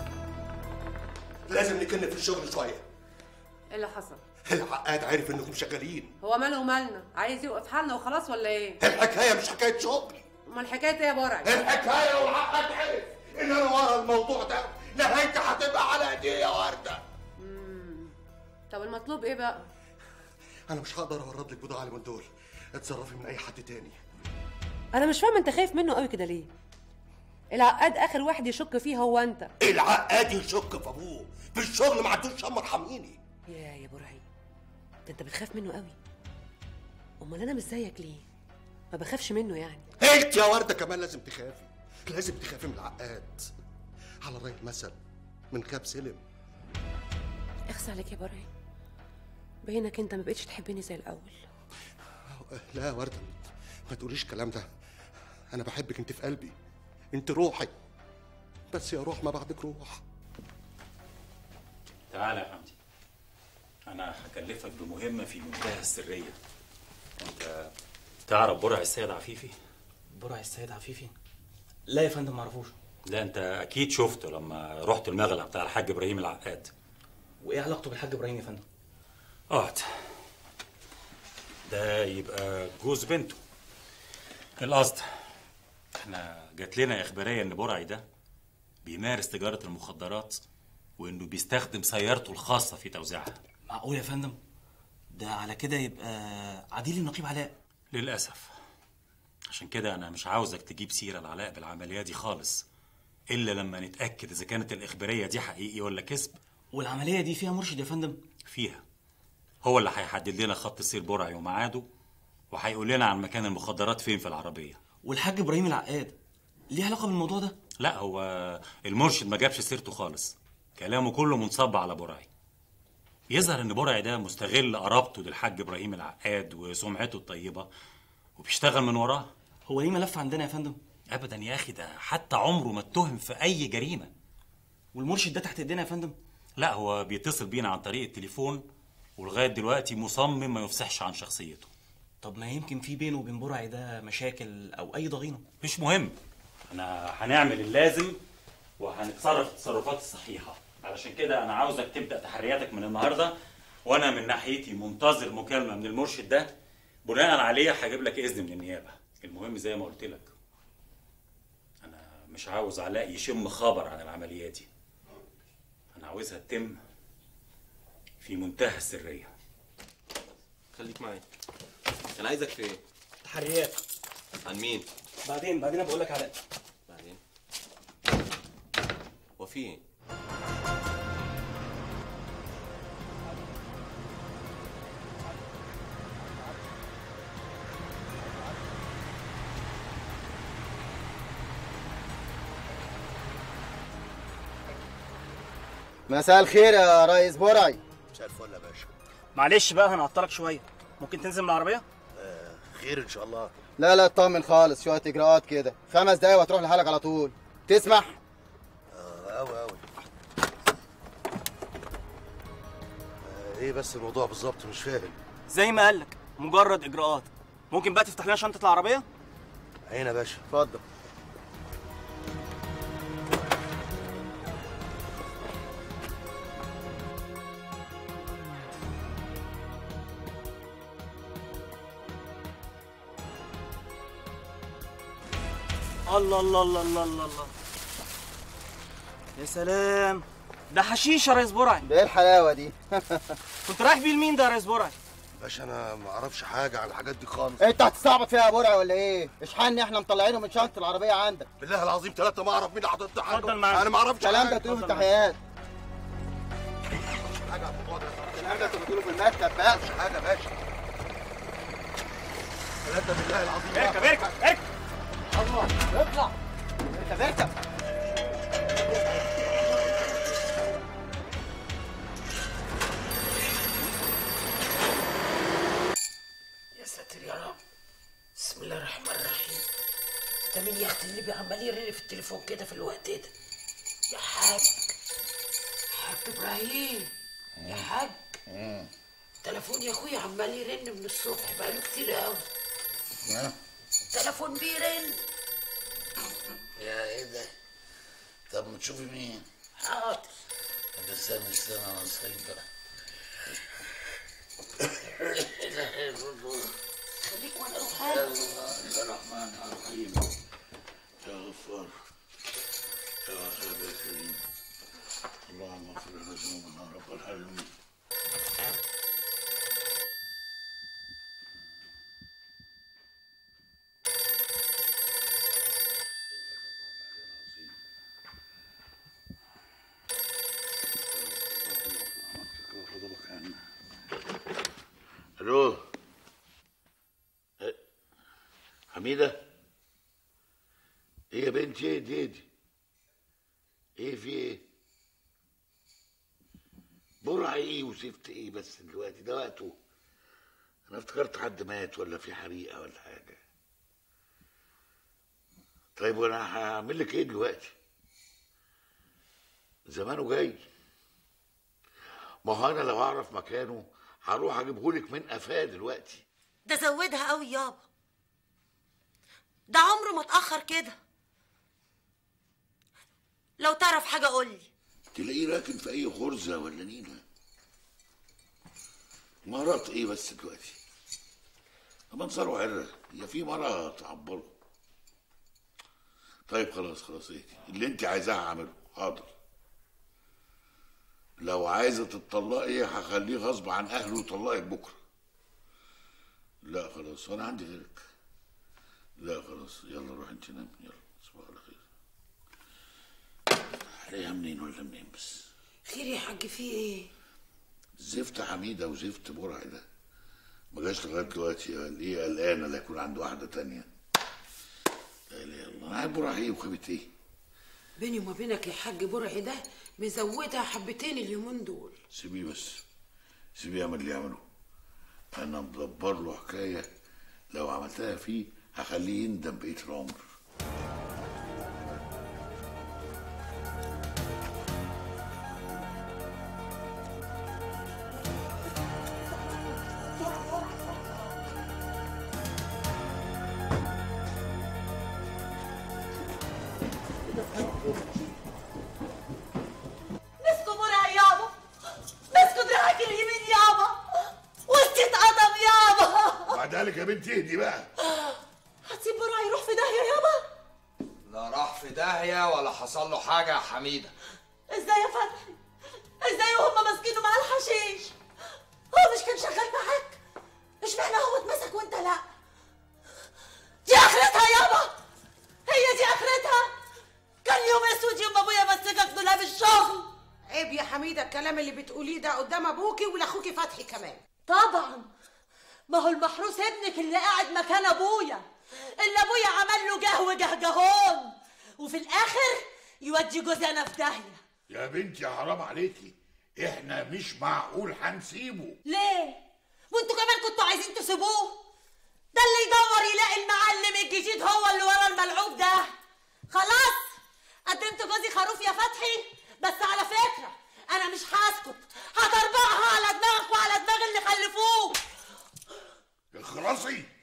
لازم نكلم في الشغل شويه ايه اللي حصل؟ العقاد عارف انكم شغالين هو ماله ومالنا؟ عايز يوقف حالنا وخلاص ولا ايه؟ الحكايه مش حكايه شغل امال الحكايه ايه يا برعي؟ الحكايه والعقاد عارف ان انا ورا الموضوع ده نهايتي هتبقى على ايدي يا ورده طب المطلوب ايه بقى؟ انا مش هقدر اورد لك بضاعه من دول اتصرفي من اي حد تاني انا مش فاهمه انت خايف منه قوي كده ليه؟ العقاد اخر واحد يشك فيه هو انت العقاد يشك في ابوه في الشغل ما عندوش شم ارحميني يا يا برعي ده انت بتخاف منه قوي امال انا مش زيك ليه ما بخافش منه يعني انت يا ورده كمان لازم تخافي لازم تخافي من العقاد على راي المثل من خاب سلم اخس عليك يا براي باينك انت ما بقتش تحبني زي الاول لا يا ورده ما تقوليش الكلام ده انا بحبك انت في قلبي انت روحي بس يا روح ما بعدك روح تعالى يا حمدي انا هكلفك بمهمه في منتهى السريه انت تعرف برع السيد عفيفي برع السيد عفيفي لا يا فندم معرفوش لا انت اكيد شفته لما رحت المغلى بتاع الحاج ابراهيم العقاد وايه علاقته بالحاج ابراهيم يا فندم اقعد ده يبقى جوز بنته القصد احنا جات لنا اخباريه ان برعي ده بيمارس تجاره المخدرات وانه بيستخدم سيارته الخاصه في توزيعها معقول يا فندم ده على كده يبقى عديل النقيب علاء للاسف عشان كده انا مش عاوزك تجيب سيره لعلاء بالعمليه دي خالص الا لما نتاكد اذا كانت الاخباريه دي حقيقي ولا كذب والعمليه دي فيها مرشد يا فندم فيها هو اللي هيحدد لنا خط سير برعي وميعاده وهيقول لنا عن مكان المخدرات فين في العربيه والحاج ابراهيم العقاد ليه علاقه بالموضوع ده لا هو المرشد ما جابش سيرته خالص كلامه كله منصب على برعي يظهر ان برعي ده مستغل قرابته للحاج ابراهيم العقاد وسمعته الطيبه وبيشتغل من وراه هو ليه ملف عندنا يا فندم ابدا يا اخي ده حتى عمره ما اتهم في اي جريمه والمرشد ده تحت ايدينا يا فندم لا هو بيتصل بينا عن طريق التليفون ولغايه دلوقتي مصمم ما يفصحش عن شخصيته طب ما يمكن في بينه وبين برعي ده مشاكل او اي ضغينه مش مهم احنا هنعمل اللازم وهنتصرف التصرفات الصحيحه علشان كده انا عاوزك تبدا تحرياتك من النهارده وانا من ناحيتي منتظر مكالمه من المرشد ده بناء عليه هجيب لك اذن من النيابه المهم زي ما قلت لك انا مش عاوز علاء يشم خبر عن العمليه دي انا عاوزها تتم في منتهى السريه خليك معايا انا عايزك في ايه تحريات عن مين بعدين بعدين بقول لك علاء بعدين وفي ايه مساء الخير يا ريس برعي مساء الفل يا باشا معلش بقى هنعطلك شويه ممكن تنزل من العربيه آه خير ان شاء الله لا لا اطمن خالص شويه اجراءات كده خمس دقايق وهتروح لحالك على طول تسمح اه قوي قوي آه ايه بس الموضوع بالظبط مش فاهم زي ما قالك مجرد اجراءات ممكن بقى تفتح لنا شنطه العربيه عين يا باشا اتفضل الله الله الله الله الله الله يا سلام ده حشيش يا ريس برعي ده ايه الحلاوه دي كنت رايح بيه لمين ده يا ريس برعي باشا انا ما اعرفش حاجه عن الحاجات دي خالص انت هتستعبط فيها يا برعي ولا ايه اشحني احنا مطلعينه من شنطه العربيه عندك بالله العظيم ثلاثه ما اعرف مين اللي حاطط حاجه اتفضل معانا. انا ما اعرفش الكلام حاجة. ده تقوله في اتفضل التحيات حاجه على الموضوع ده الكلام ده انت بتقوله في المكتب بقى مش حاجه يا باشا ثلاثه بالله العظيم اركب اركب اركب الله اطلع اركب اركب يا ساتر يا رب بسم الله الرحمن الرحيم ده مين يا اختي اللي عمال يرن في التليفون كده في الوقت ده يا حاج حاج ابراهيم يا حاج تليفون يا اخويا عمال يرن من الصبح بقاله كتير قوي التليفون بيرن يا ايه ده طب ما تشوفي مين حاضر طب استنى استنى انا صحيت بقى خليك وانا اروح يا حاجه الله يا رحمن يا رحيم يا غفار يا وهاب يا كريم اللهم اغفر لنا ذنوبنا يا رب العالمين حميدة ايه يا بنتي ايه دي دي ايه في ايه برع ايه وزفت ايه بس دلوقتي ده وقته انا افتكرت حد مات ولا في حريقة ولا حاجة طيب وانا هعمل لك ايه دلوقتي زمانه جاي ما هو انا لو اعرف مكانه هروح اجيبهولك من قفاه دلوقتي ده زودها قوي يابا ده عمره ما اتأخر كده لو تعرف حاجة قولي تلاقيه راكن في اي غرزة ولا نيلة مرات ايه بس دلوقتي منظره عرة هي في مرة تعبره طيب خلاص خلاص ايه اللي انت عايزاه هعمله حاضر لو عايزة تتطلقي هخليه غصب عن اهله يطلقك بكرة لا خلاص وانا عندي غيرك لا خلاص يلا روح انت نام يلا صباح الخير عليها منين ولا منين بس خير يا حاج في ايه زفت حميدة وزفت برع ده ما جاش لغاية دلوقتي قال ايه قلقانة لا يكون عنده واحدة تانية لا اله الا الله انا عارف برع ايه وخيبة ايه بيني وما بينك يا حاج برعي ده مزودها حبتين اليومين دول سيبيه بس سيبيه يعمل اللي يعمله انا مدبر له حكاية لو عملتها فيه هخليه يندم بقية العمر مسكوا برع يابا مسكوا دراعك اليمين يابا وانت اتقطم يابا بعد ذلك يا بنتي اهدي بقى هتسيب برع يروح في داهية يابا لا راح في داهية ولا حصل له حاجة يا حميدة ازاي يا فتحي ازاي وهم ماسكينه مع الحشيش هو مش كان شغال معاك اشمعنى هو اتمسك وانت لا دي اخرتها يابا هي دي اخرتها كان يوم اسود يوم ابويا مسكك دولاب الشغل عيب يا حميده الكلام اللي بتقوليه ده قدام ابوكي ولاخوكي فتحي كمان طبعا ما هو المحروس ابنك اللي قاعد مكان ابويا اللي ابويا عمل له جه وجهجهون وفي الاخر يودي جوزي انا في داهيه يا بنتي حرام عليكي احنا مش معقول هنسيبه ليه وانتوا كمان كنتوا عايزين تسيبوه ده اللي يدور يلاقي المعلم الجديد هو اللي ورا الملعوب ده خلاص قدمت جوزي خروف يا فتحي بس على فكره انا مش هسكت هطربقها على دماغك وعلى دماغ اللي خلفوه اخرسي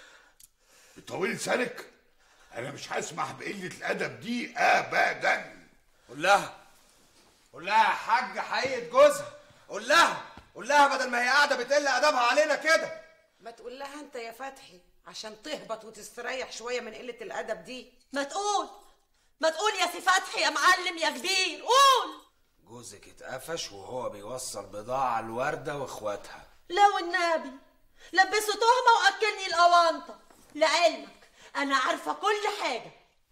بطويل لسانك انا مش هسمح بقلة الادب دي ابدا قول لها قول لها يا حاج حقيقة جوزها قول لها قول لها بدل ما هي قاعدة بتقل أدبها علينا كده ما تقول لها انت يا فتحي عشان تهبط وتستريح شويه من قله الادب دي ما تقول ما تقول يا سي فتحي يا معلم يا كبير قول جوزك اتقفش وهو بيوصل بضاعة لوردة واخواتها لا والنبي لبسه تهمه واكلني الاونطه لعلمك انا عارفه كل حاجه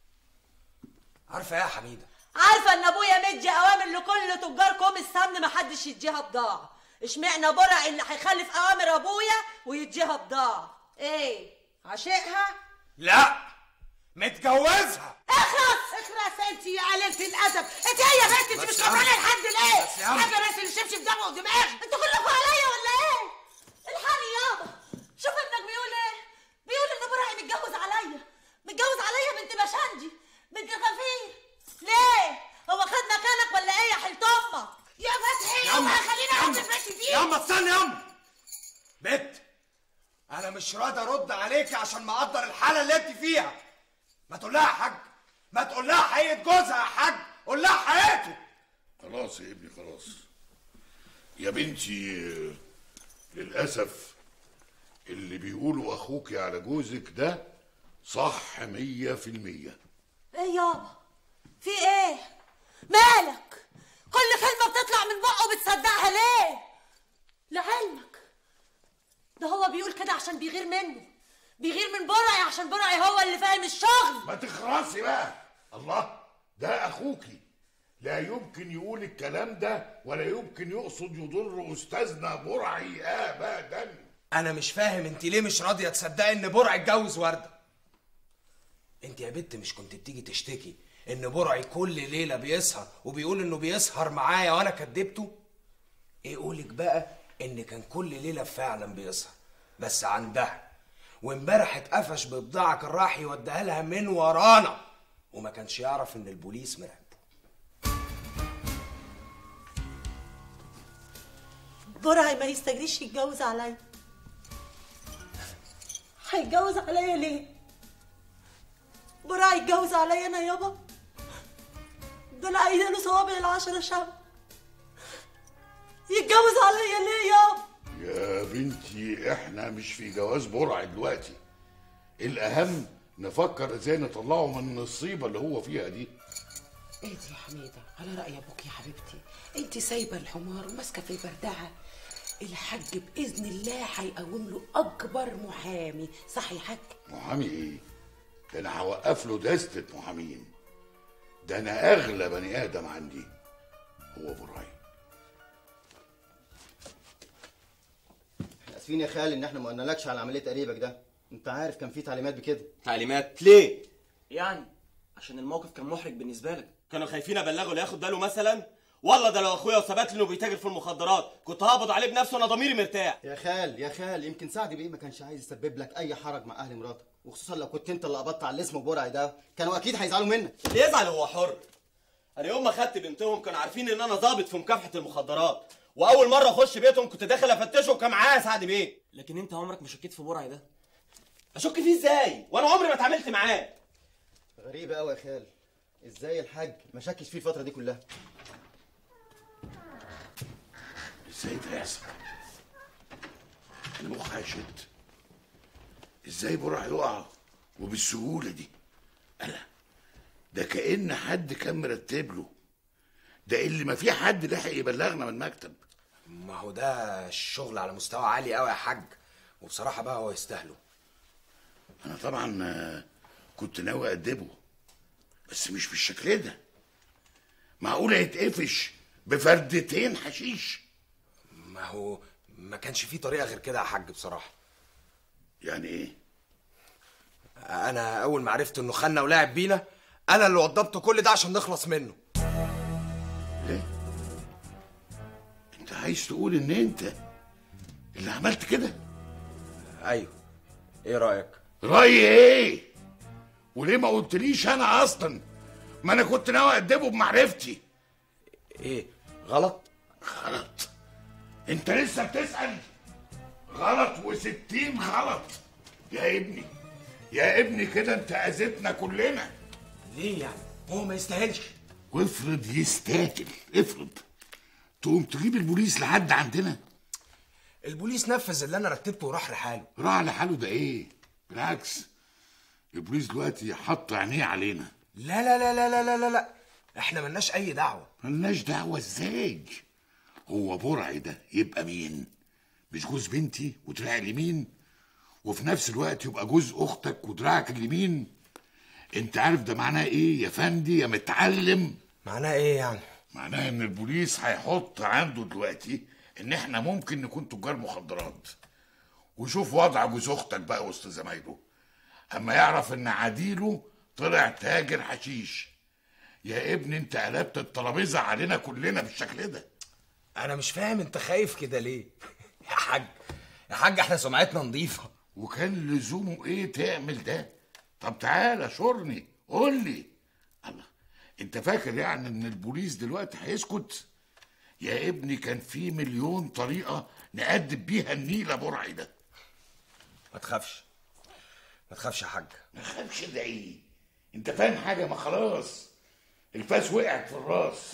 عارفة ايه يا حميدة عارفه ان ابويا مدي اوامر لكل تجار كوم السمن محدش يديها بضاعه اشمعنى برع اللي هيخلف اوامر ابويا ويديها بضاعه ايه عشقها لا متجوزها اخرس اخرس انت يا قليله الادب انت ايه يا بنت انت بس مش يا عم. فاهماني لحد الايه بس يا عم. حاجه بس اللي شبشب دمه ودماغ انتوا كلكم عليا ولا ايه الحقني يابا شوف ابنك بيقول ايه بيقول ان برعي متجوز عليا متجوز عليا بنت بشندي بنت غفير ليه هو خد مكانك ولا ايه يا حلت امك يا فتحي يا عم. يابا خلينا يا عند عم. البنت دي يا عم استني يا عم بت انا مش راضي ارد عليكي عشان مقدر الحالة اللي انت فيها ما تقول لها يا حاج ما تقول لها حقيقة جوزها يا حاج قول لها حقيقته خلاص يا ابني خلاص يا بنتي آه، للأسف اللي بيقولوا أخوك على جوزك ده صح مية في المية ايه يابا في ايه مالك كل كلمه بتطلع من بقه بتصدقها ليه لعلمك ده هو بيقول كده عشان بيغير منه بيغير من برعي عشان برعي هو اللي فاهم الشغل ما تخرسي بقى الله ده أخوكي لا يمكن يقول الكلام ده ولا يمكن يقصد يضر أستاذنا برعي أبدا انا مش فاهم انت ليه مش راضية تصدقي ان برع اتجوز وردة انت يا بت مش كنت بتيجي تشتكي ان برعي كل ليله بيسهر وبيقول انه بيسهر معايا وانا كدبته ايه قولك بقى ان كان كل ليله فعلا بيسهر بس عندها وامبارح اتقفش ببضاعه كان راح يوديها لها من ورانا وما كانش يعرف ان البوليس مراقبه برعي ما يستجريش يتجوز عليا هيتجوز عليا ليه برعي يتجوز عليا انا يابا دول عايزه له صوابع العشرة شهر يتجوز عليا ليه يابا يا بنتي احنا مش في جواز برع دلوقتي الاهم نفكر ازاي نطلعه من النصيبه اللي هو فيها دي ايه دي يا حميده على راي ابوك يا حبيبتي انت سايبه الحمار وماسكه في البردعه الحاج باذن الله هيقوم له اكبر محامي صح يا حاج محامي ايه ده انا هوقف له دستة محامين ده انا اغلى بني ادم عندي هو برعي احنا اسفين يا خالي ان احنا ما قلنالكش على عمليه قريبك ده انت عارف كان في تعليمات بكده تعليمات ليه؟ يعني عشان الموقف كان محرج بالنسبه لك كانوا خايفين ابلغه اللي ياخد باله مثلا والله ده لو اخويا وثبت لي انه بيتاجر في المخدرات كنت هقبض عليه بنفسي وانا ضميري مرتاح يا خال يا خال يمكن سعد بيه ما كانش عايز يسبب لك اي حرج مع اهل مراتك وخصوصا لو كنت انت اللي قبضت على اللي اسمه برعي ده كانوا اكيد هيزعلوا منك اللي يزعل هو حر انا يوم ما خدت بنتهم كانوا عارفين ان انا ضابط في مكافحه المخدرات واول مره اخش بيتهم كنت داخل افتشه وكان معايا سعد بيه لكن انت عمرك ما شكيت في برعي ده اشك فيه ازاي وانا عمري ما اتعاملت معاه غريبه قوي يا خال ازاي الحاج ما شكش فيه الفتره دي كلها ازاي ده يحصل انا مخي هيشد ازاي برع يقع وبالسهوله دي انا ده كأن حد كان مرتب له ده اللي ما في حد لحق يبلغنا من المكتب ما هو ده الشغل على مستوى عالي قوي يا حاج وبصراحه بقى هو يستاهله انا طبعا آه، كنت ناوي ادبه بس مش بالشكل ده معقوله يتقفش بفردتين حشيش ما هو ما كانش فيه طريقه غير كده يا حاج بصراحه يعني ايه انا اول ما عرفت انه خنا ولعب بينا انا اللي وضبت كل ده عشان نخلص منه ليه انت عايز تقول ان انت اللي عملت كده ايوه ايه رايك رايي ايه وليه ما قلتليش انا اصلا ما انا كنت ناوي ادبه بمعرفتي ايه غلط غلط انت لسه بتسال غلط وستين غلط يا ابني يا ابني كده انت اذيتنا كلنا ليه يعني هو ما يستاهلش وافرض يستاهل افرض تقوم تجيب البوليس لحد عندنا البوليس نفذ اللي انا رتبته وراح لحاله راح لحاله ده ايه بالعكس البوليس دلوقتي حط عينيه علينا لا لا لا لا لا لا لا, لا. احنا ملناش اي دعوه ملناش دعوه ازاي هو برعي ده يبقى مين مش جوز بنتي ودراعي اليمين وفي نفس الوقت يبقى جوز اختك ودراعك اليمين انت عارف ده معناه ايه يا فندي يا متعلم معناه ايه يعني معناه ان البوليس هيحط عنده دلوقتي ان احنا ممكن نكون تجار مخدرات وشوف وضع جوز اختك بقى وسط زمايله اما يعرف ان عديله طلع تاجر حشيش يا ابني انت قلبت الترابيزه علينا كلنا بالشكل ده انا مش فاهم انت خايف كده ليه يا حاج يا حاج احنا سمعتنا نظيفه وكان لزومه ايه تعمل ده طب تعالى شورني قول لي الله انت فاكر يعني ان البوليس دلوقتي هيسكت يا ابني كان في مليون طريقه نأدب بيها النيله برعي ده ما تخافش ما تخافش يا حاج ما تخافش ده ايه انت فاهم حاجه ما خلاص الفاس وقعت في الراس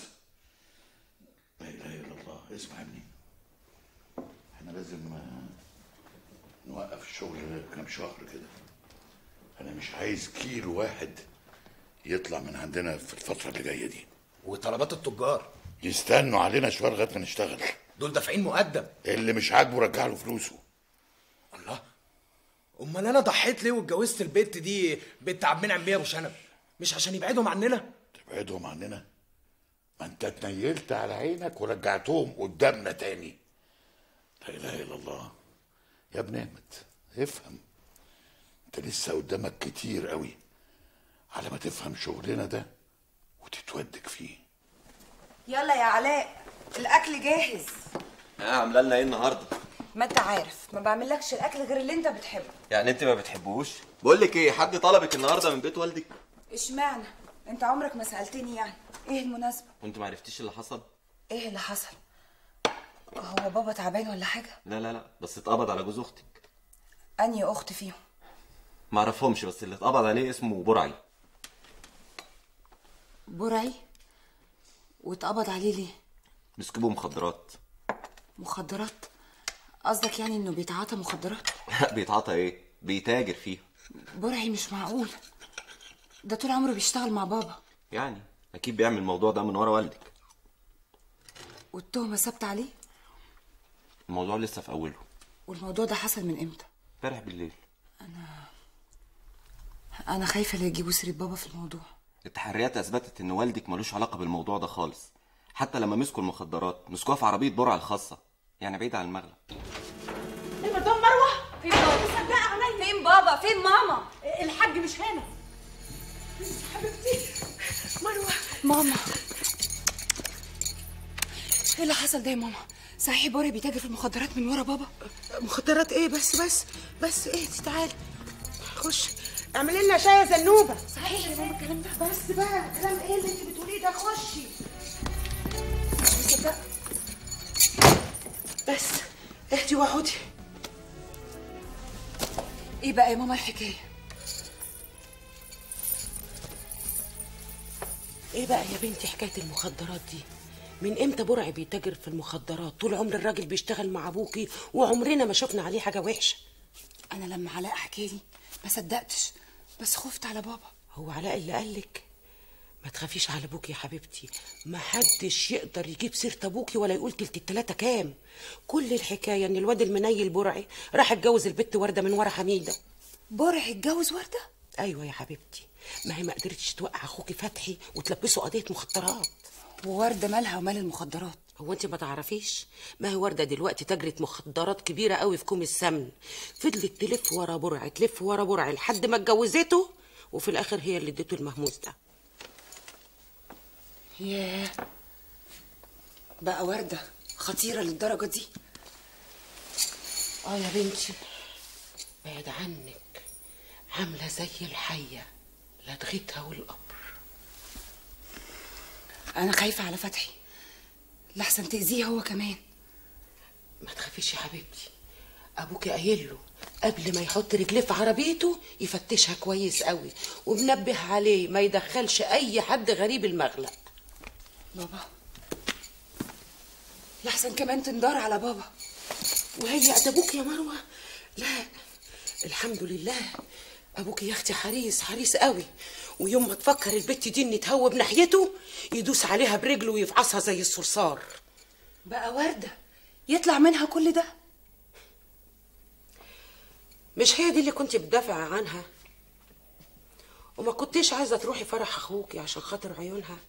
لا اله الا الله اسمع يا ابني احنا لازم آه، نوقف الشغل كام شهر كده انا مش عايز كيلو واحد يطلع من عندنا في الفتره اللي جايه دي وطلبات التجار يستنوا علينا شويه لغايه ما نشتغل دول دافعين مقدم اللي مش عاجبه رجع له فلوسه الله امال انا ضحيت ليه واتجوزت البت دي بنت عم منعم بيها ابو شنب مش عشان يبعدهم عننا تبعدهم عننا ما انت اتنيلت على عينك ورجعتهم قدامنا تاني لا اله الا الله يا ابن احمد افهم انت لسه قدامك كتير قوي على ما تفهم شغلنا ده وتتودك فيه يلا يا علاء الاكل جاهز اه عامله لنا ايه النهارده ما انت عارف ما بعملكش الاكل غير اللي انت بتحبه يعني انت ما بتحبوش بقول لك ايه حد طلبك النهارده من بيت والدك اشمعنى انت عمرك ما سالتني يعني ايه المناسبه وانت ما عرفتيش اللي حصل ايه اللي حصل هو بابا تعبان ولا حاجه لا لا لا بس اتقبض على جوز اختك انهي اخت فيهم ما اعرفهمش بس اللي اتقبض عليه اسمه برعي برعي واتقبض عليه ليه مسكوبه مخدرات مخدرات قصدك يعني انه بيتعاطى مخدرات بيتعاطى ايه بيتاجر فيها برعي مش معقول ده طول عمره بيشتغل مع بابا يعني اكيد بيعمل الموضوع ده من ورا والدك والتهمه ثابته عليه الموضوع لسه في اوله والموضوع ده حصل من امتى امبارح بالليل انا خايفه لا يجيبوا سيره بابا في الموضوع التحريات اثبتت ان والدك ملوش علاقه بالموضوع ده خالص حتى لما مسكوا المخدرات مسكوها في عربيه برع الخاصه يعني بعيد عن المغلب المدام مروه فين بابا مصدقه عليا فين بابا فين ماما الحاج مش هنا حبيبتي مروه ماما ايه اللي حصل ده يا ماما صحيح بوري بيتاجر في المخدرات من ورا بابا مخدرات ايه بس بس بس ايه تعالي خش اعملي لنا شاي يا زنوبه صحيح يا ماما الكلام ده بس بقى كلام ايه اللي انت بتقوليه ده خشي مش مصدقه بس اهدي واقعدي ايه بقى يا ماما الحكايه ايه بقى يا بنتي حكايه المخدرات دي من امتى برعي بيتاجر في المخدرات طول عمر الراجل بيشتغل مع ابوكي وعمرنا ما شفنا عليه حاجه وحشه انا لما علاء حكى لي ما صدقتش بس خفت على بابا هو علاء اللي قالك ما تخافيش على ابوكي يا حبيبتي ما حدش يقدر يجيب سيره ابوكي ولا يقول تلت التلاته كام كل الحكايه ان الواد المنيل برعي راح اتجوز البت ورده من ورا حميده برعي اتجوز ورده ايوه يا حبيبتي ما هي ما قدرتش توقع اخوكي فتحي وتلبسه قضيه مخدرات وورده مالها ومال المخدرات هو انت ما تعرفيش ما هي ورده دلوقتي تاجرة مخدرات كبيره قوي في كوم السمن فضلت تلف ورا برع تلف ورا برع لحد ما اتجوزته وفي الاخر هي اللي اديته المهموس ده ياه بقى ورده خطيره للدرجه دي اه يا بنتي بعد عنك عامله زي الحيه لدغتها والقبر انا خايفه على فتحي لحسن تاذيه هو كمان ما تخافيش يا حبيبتي ابوكي قايل له قبل ما يحط رجليه في عربيته يفتشها كويس قوي ومنبه عليه ما يدخلش اي حد غريب المغلق بابا لحسن كمان تندار على بابا وهي ابوك يا مروه لا الحمد لله ابوك يا اختي حريص حريص قوي ويوم ما تفكر البت دي ان تهوب ناحيته يدوس عليها برجله ويفعصها زي الصرصار بقى ورده يطلع منها كل ده مش هي دي اللي كنت بتدافع عنها وما كنتيش عايزه تروحي فرح اخوكي عشان خاطر عيونها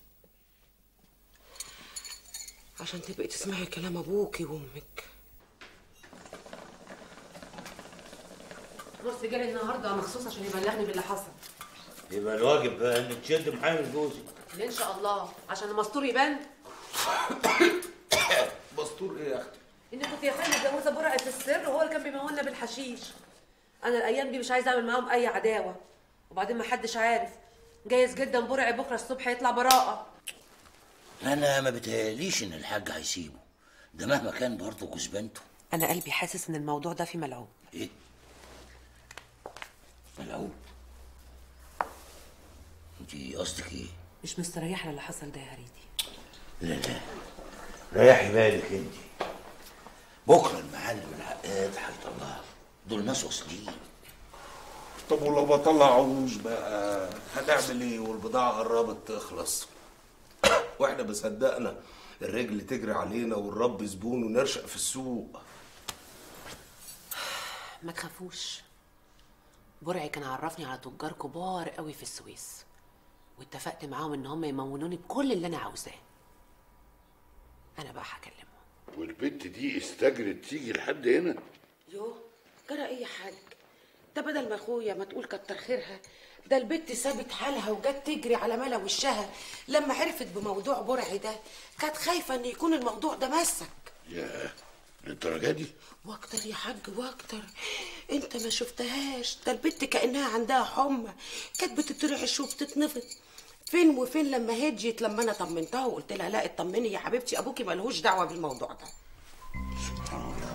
عشان تبقي تسمعي كلام ابوكي وامك بص جالي النهارده مخصوص عشان يبلغني باللي حصل يبقى الواجب بقى انك تشد محامي جوزك ليه ان شاء الله عشان المستور يبان بسطور ايه يا اختي ان كنت يا اخويا متجوزه برقه في السر وهو اللي كان بيمولنا بالحشيش انا الايام دي مش عايزه اعمل معاهم اي عداوه وبعدين ما حدش عارف جايز جدا برعي بكره الصبح يطلع براءه انا ما بتهيأليش ان الحاج هيسيبه ده مهما كان برضه جوز بنته انا قلبي حاسس ان الموضوع ده فيه ملعوب ايه ملعوب انت قصدك ايه مش مستريحه للي حصل ده يا هريدي لا لا ريحي بالك انت بكره المعلم العقاد هيطلعها دول ناس واصلين طب ولو بطلع عروش بقى هنعمل ايه والبضاعة قربت تخلص واحنا بصدقنا الرجل تجري علينا والرب زبون ونرشق في السوق ما تخافوش برعي كان عرفني على تجار كبار قوي في السويس واتفقت معاهم ان هم يمونوني بكل اللي انا عاوزاه انا بقى هكلمهم والبنت دي استجرت تيجي لحد هنا يوه جرى ايه يا حاج ده بدل ما اخويا ما تقول كتر خيرها ده البت سابت حالها وجت تجري على ملا وشها لما عرفت بموضوع برعي ده كانت خايفه ان يكون الموضوع ده مسك يا للدرجه دي واكتر يا حاج واكتر انت ما شفتهاش ده البت كانها عندها حمى كانت بتترعش وبتتنفض فين وفين لما هديت لما انا طمنتها وقلت لها لا اطمني يا حبيبتي ابوكي ملهوش دعوه بالموضوع ده سبحان الله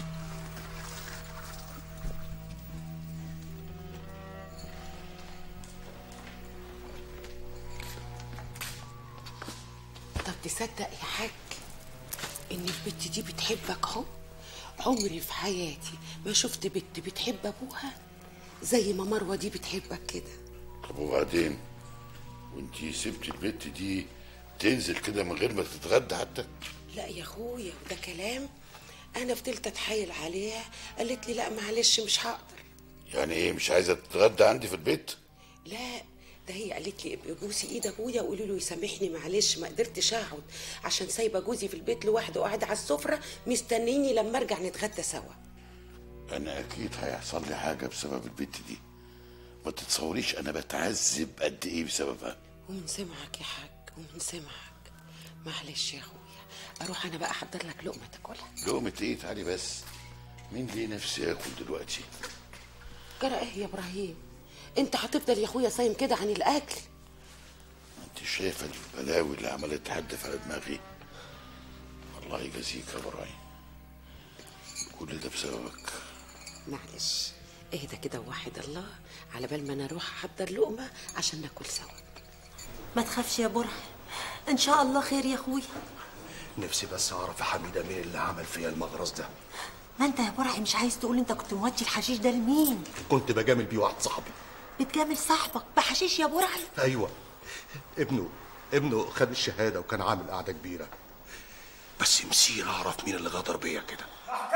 طب تصدق يا حاج ان البت دي بتحبك اهو عمري في حياتي ما شفت بنت بتحب ابوها زي ما مروه دي بتحبك كده طب وبعدين وانتي سبتي البت دي تنزل كده من غير ما تتغدى حتى لا يا اخويا وده كلام انا فضلت اتحايل عليها قالت لي لا معلش مش هقدر يعني ايه مش عايزه تتغدى عندي في البيت لا ده هي قالت لي ابقي بوسي ايد ابويا وقولي له يسامحني معلش ما قدرتش اقعد عشان سايبه جوزي في البيت لوحده وقاعد على السفره مستنيني لما ارجع نتغدى سوا انا اكيد هيحصل لي حاجه بسبب البت دي ما تتصوريش انا بتعذب قد ايه بسببها ومن سمعك يا حاج ومن سمعك معلش يا اخويا اروح انا بقى احضر لك لقمه تاكلها لقمة ايه تعالي بس مين ليه نفسي ياكل دلوقتي جرى ايه يا ابراهيم انت هتفضل يا اخويا صايم كده عن الاكل انت شايفه البلاوي اللي عماله تحدف على دماغي الله يجازيك يا براي كل ده بسببك معلش اهدى كده وواحد الله على بال ما انا اروح احضر لقمه عشان ناكل سوا ما تخافش يا برع ان شاء الله خير يا اخويا نفسي بس اعرف يا حميده مين اللي عمل فيا المغرز ده ما انت يا برعي مش عايز تقول انت كنت مودي الحشيش ده لمين كنت بجامل بيه واحد صاحبي بتجامل صاحبك بحشيش يا برعي ايوه ابنه ابنه خد الشهاده وكان عامل قعده كبيره بس مسير اعرف مين اللي غدر بيا كده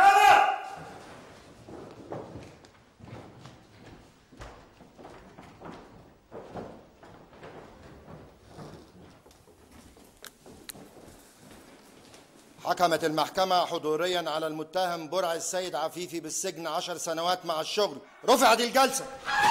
حكمت المحكمة حضوريا على المتهم برع السيد عفيفي بالسجن عشر سنوات مع الشغل رفعت الجلسة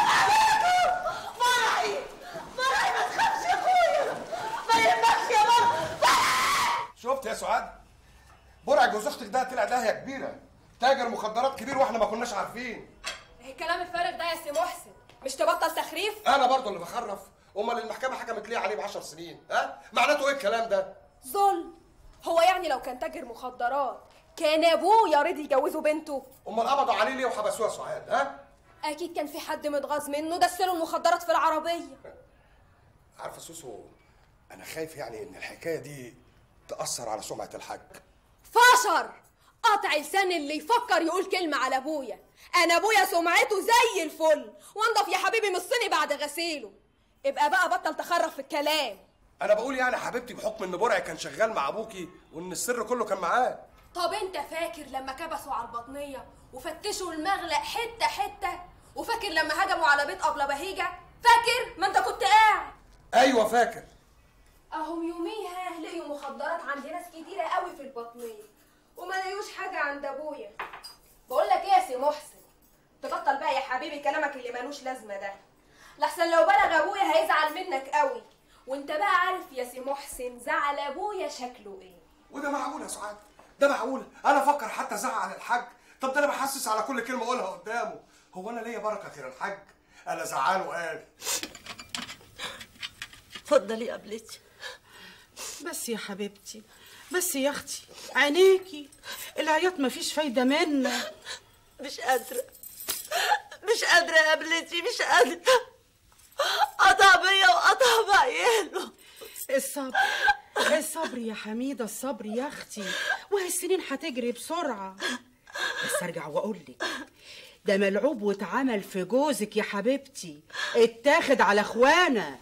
برعي برعي ما تخافش يا اخويا ما يهمكش يا بابا شفت يا سعاد برع جوز اختك ده طلع داهيه كبيره تاجر مخدرات كبير واحنا ما كناش عارفين ايه الكلام الفارغ ده يا سي محسن مش تبطل تخريف انا برضه اللي بخرف امال المحكمه حكمت ليه عليه ب 10 سنين ها معناته ايه الكلام ده ظلم هو يعني لو كان تاجر مخدرات كان ابوه يريد يجوزه بنته امال قبضوا عليه ليه وحبسوه يا سعاد ها اكيد كان في حد متغاظ منه دسله المخدرات في العربيه عارفه سوسو انا خايف يعني ان الحكايه دي تاثر على سمعه الحاج فشر قطع لسان اللي يفكر يقول كلمة على ابويا انا ابويا سمعته زي الفل وانضف يا حبيبي من الصيني بعد غسيله ابقى بقى بطل تخرف في الكلام انا بقول يعني حبيبتي بحكم ان برعي كان شغال مع ابوكي وان السر كله كان معاه طب انت فاكر لما كبسوا على البطنية وفتشوا المغلق حتة حتة وفاكر لما هجموا على بيت أبلة بهيجة فاكر ما انت كنت قاعد ايوه فاكر اهم يوميها لقيوا مخدرات عند ناس كتيرة قوي في البطنية وما لقيوش حاجة عند ابويا بقول لك ايه يا سي محسن تبطل بقى يا حبيبي كلامك اللي ملوش لازمة ده لحسن لو بلغ ابويا هيزعل منك قوي وانت بقى عارف يا سي محسن زعل ابويا شكله ايه وده معقول يا سعاد ده معقول انا افكر حتى ازعل الحاج طب ده انا بحسس على كل كلمه اقولها قدامه هو انا ليا بركه غير الحاج انا زعلان وقال اتفضلي يا قبلتي بس يا حبيبتي بس يا اختي عينيكي العياط مفيش فايده منه مش قادره مش قادره يا قبلتي مش قادره قطع بيا وقطع بعياله الصبر الصبر يا حميده الصبر يا اختي والسنين هتجري بسرعه بس ارجع واقول لك ده ملعوب واتعمل في جوزك يا حبيبتي اتاخد على اخوانا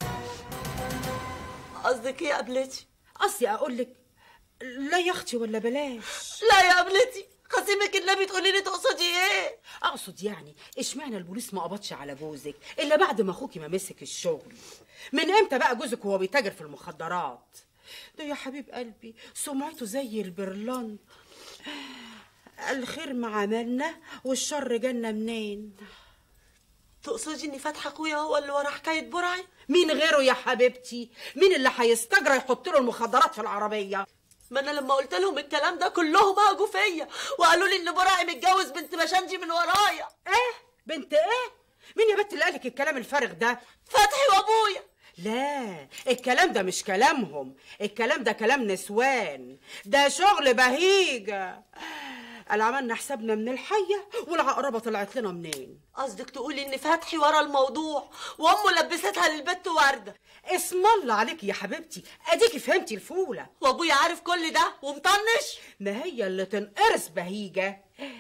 قصدك ايه يا قبلتي قصدي اقول لك لا يا اختي ولا بلاش لا يا قبلتي خصيمك النبي تقولي لي تقصدي ايه اقصد يعني اشمعنى البوليس ما قبضش على جوزك الا بعد ما اخوكي ما مسك الشغل من امتى بقى جوزك وهو بيتاجر في المخدرات ده يا حبيب قلبي سمعته زي البرلان الخير ما عملنا والشر جالنا منين تقصدي ان فتحي اخويا هو اللي ورا حكايه برعي مين غيره يا حبيبتي مين اللي هيستجرى يحط له المخدرات في العربيه ما انا لما قلت لهم الكلام ده كلهم هاجوا فيا وقالوا لي ان برعي متجوز بنت مشانجي من ورايا ايه بنت ايه مين يا بنت اللي قالك الكلام الفارغ ده فتحي وابويا لا الكلام ده مش كلامهم الكلام ده كلام نسوان ده شغل بهيجة قال عملنا حسابنا من الحية والعقربة طلعت لنا منين قصدك تقولي ان فتحي ورا الموضوع وامه لبستها للبت ورده اسم الله عليكي يا حبيبتي اديكي فهمتي الفولة وابويا عارف كل ده ومطنش ما هي اللي تنقرص بهيجة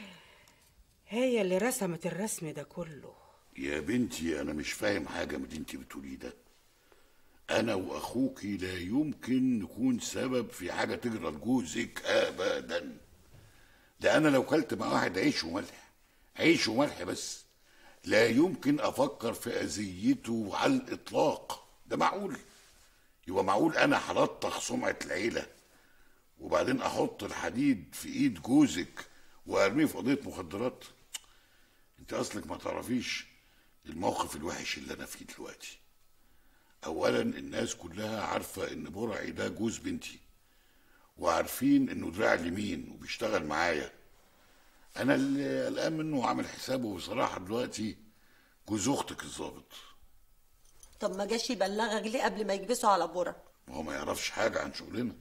هي اللي رسمت الرسم ده كله يا بنتي انا مش فاهم حاجه من اللي انت بتقوليه ده انا واخوكي لا يمكن نكون سبب في حاجه تجرى لجوزك ابدا ده انا لو كلت مع واحد عيش وملح عيش وملح بس لا يمكن افكر في اذيته على الاطلاق ده معقول يبقى معقول انا هلطخ سمعه العيله وبعدين احط الحديد في ايد جوزك وارميه في قضيه مخدرات انت اصلك ما تعرفيش الموقف الوحش اللي انا فيه دلوقتي اولا الناس كلها عارفه ان برعي ده جوز بنتي وعارفين انه دراع اليمين وبيشتغل معايا انا اللي قلقان منه وعامل حسابه بصراحه دلوقتي جوز اختك الظابط طب ما جاش يبلغك ليه قبل ما يكبسوا على برع ما هو ما يعرفش حاجه عن شغلنا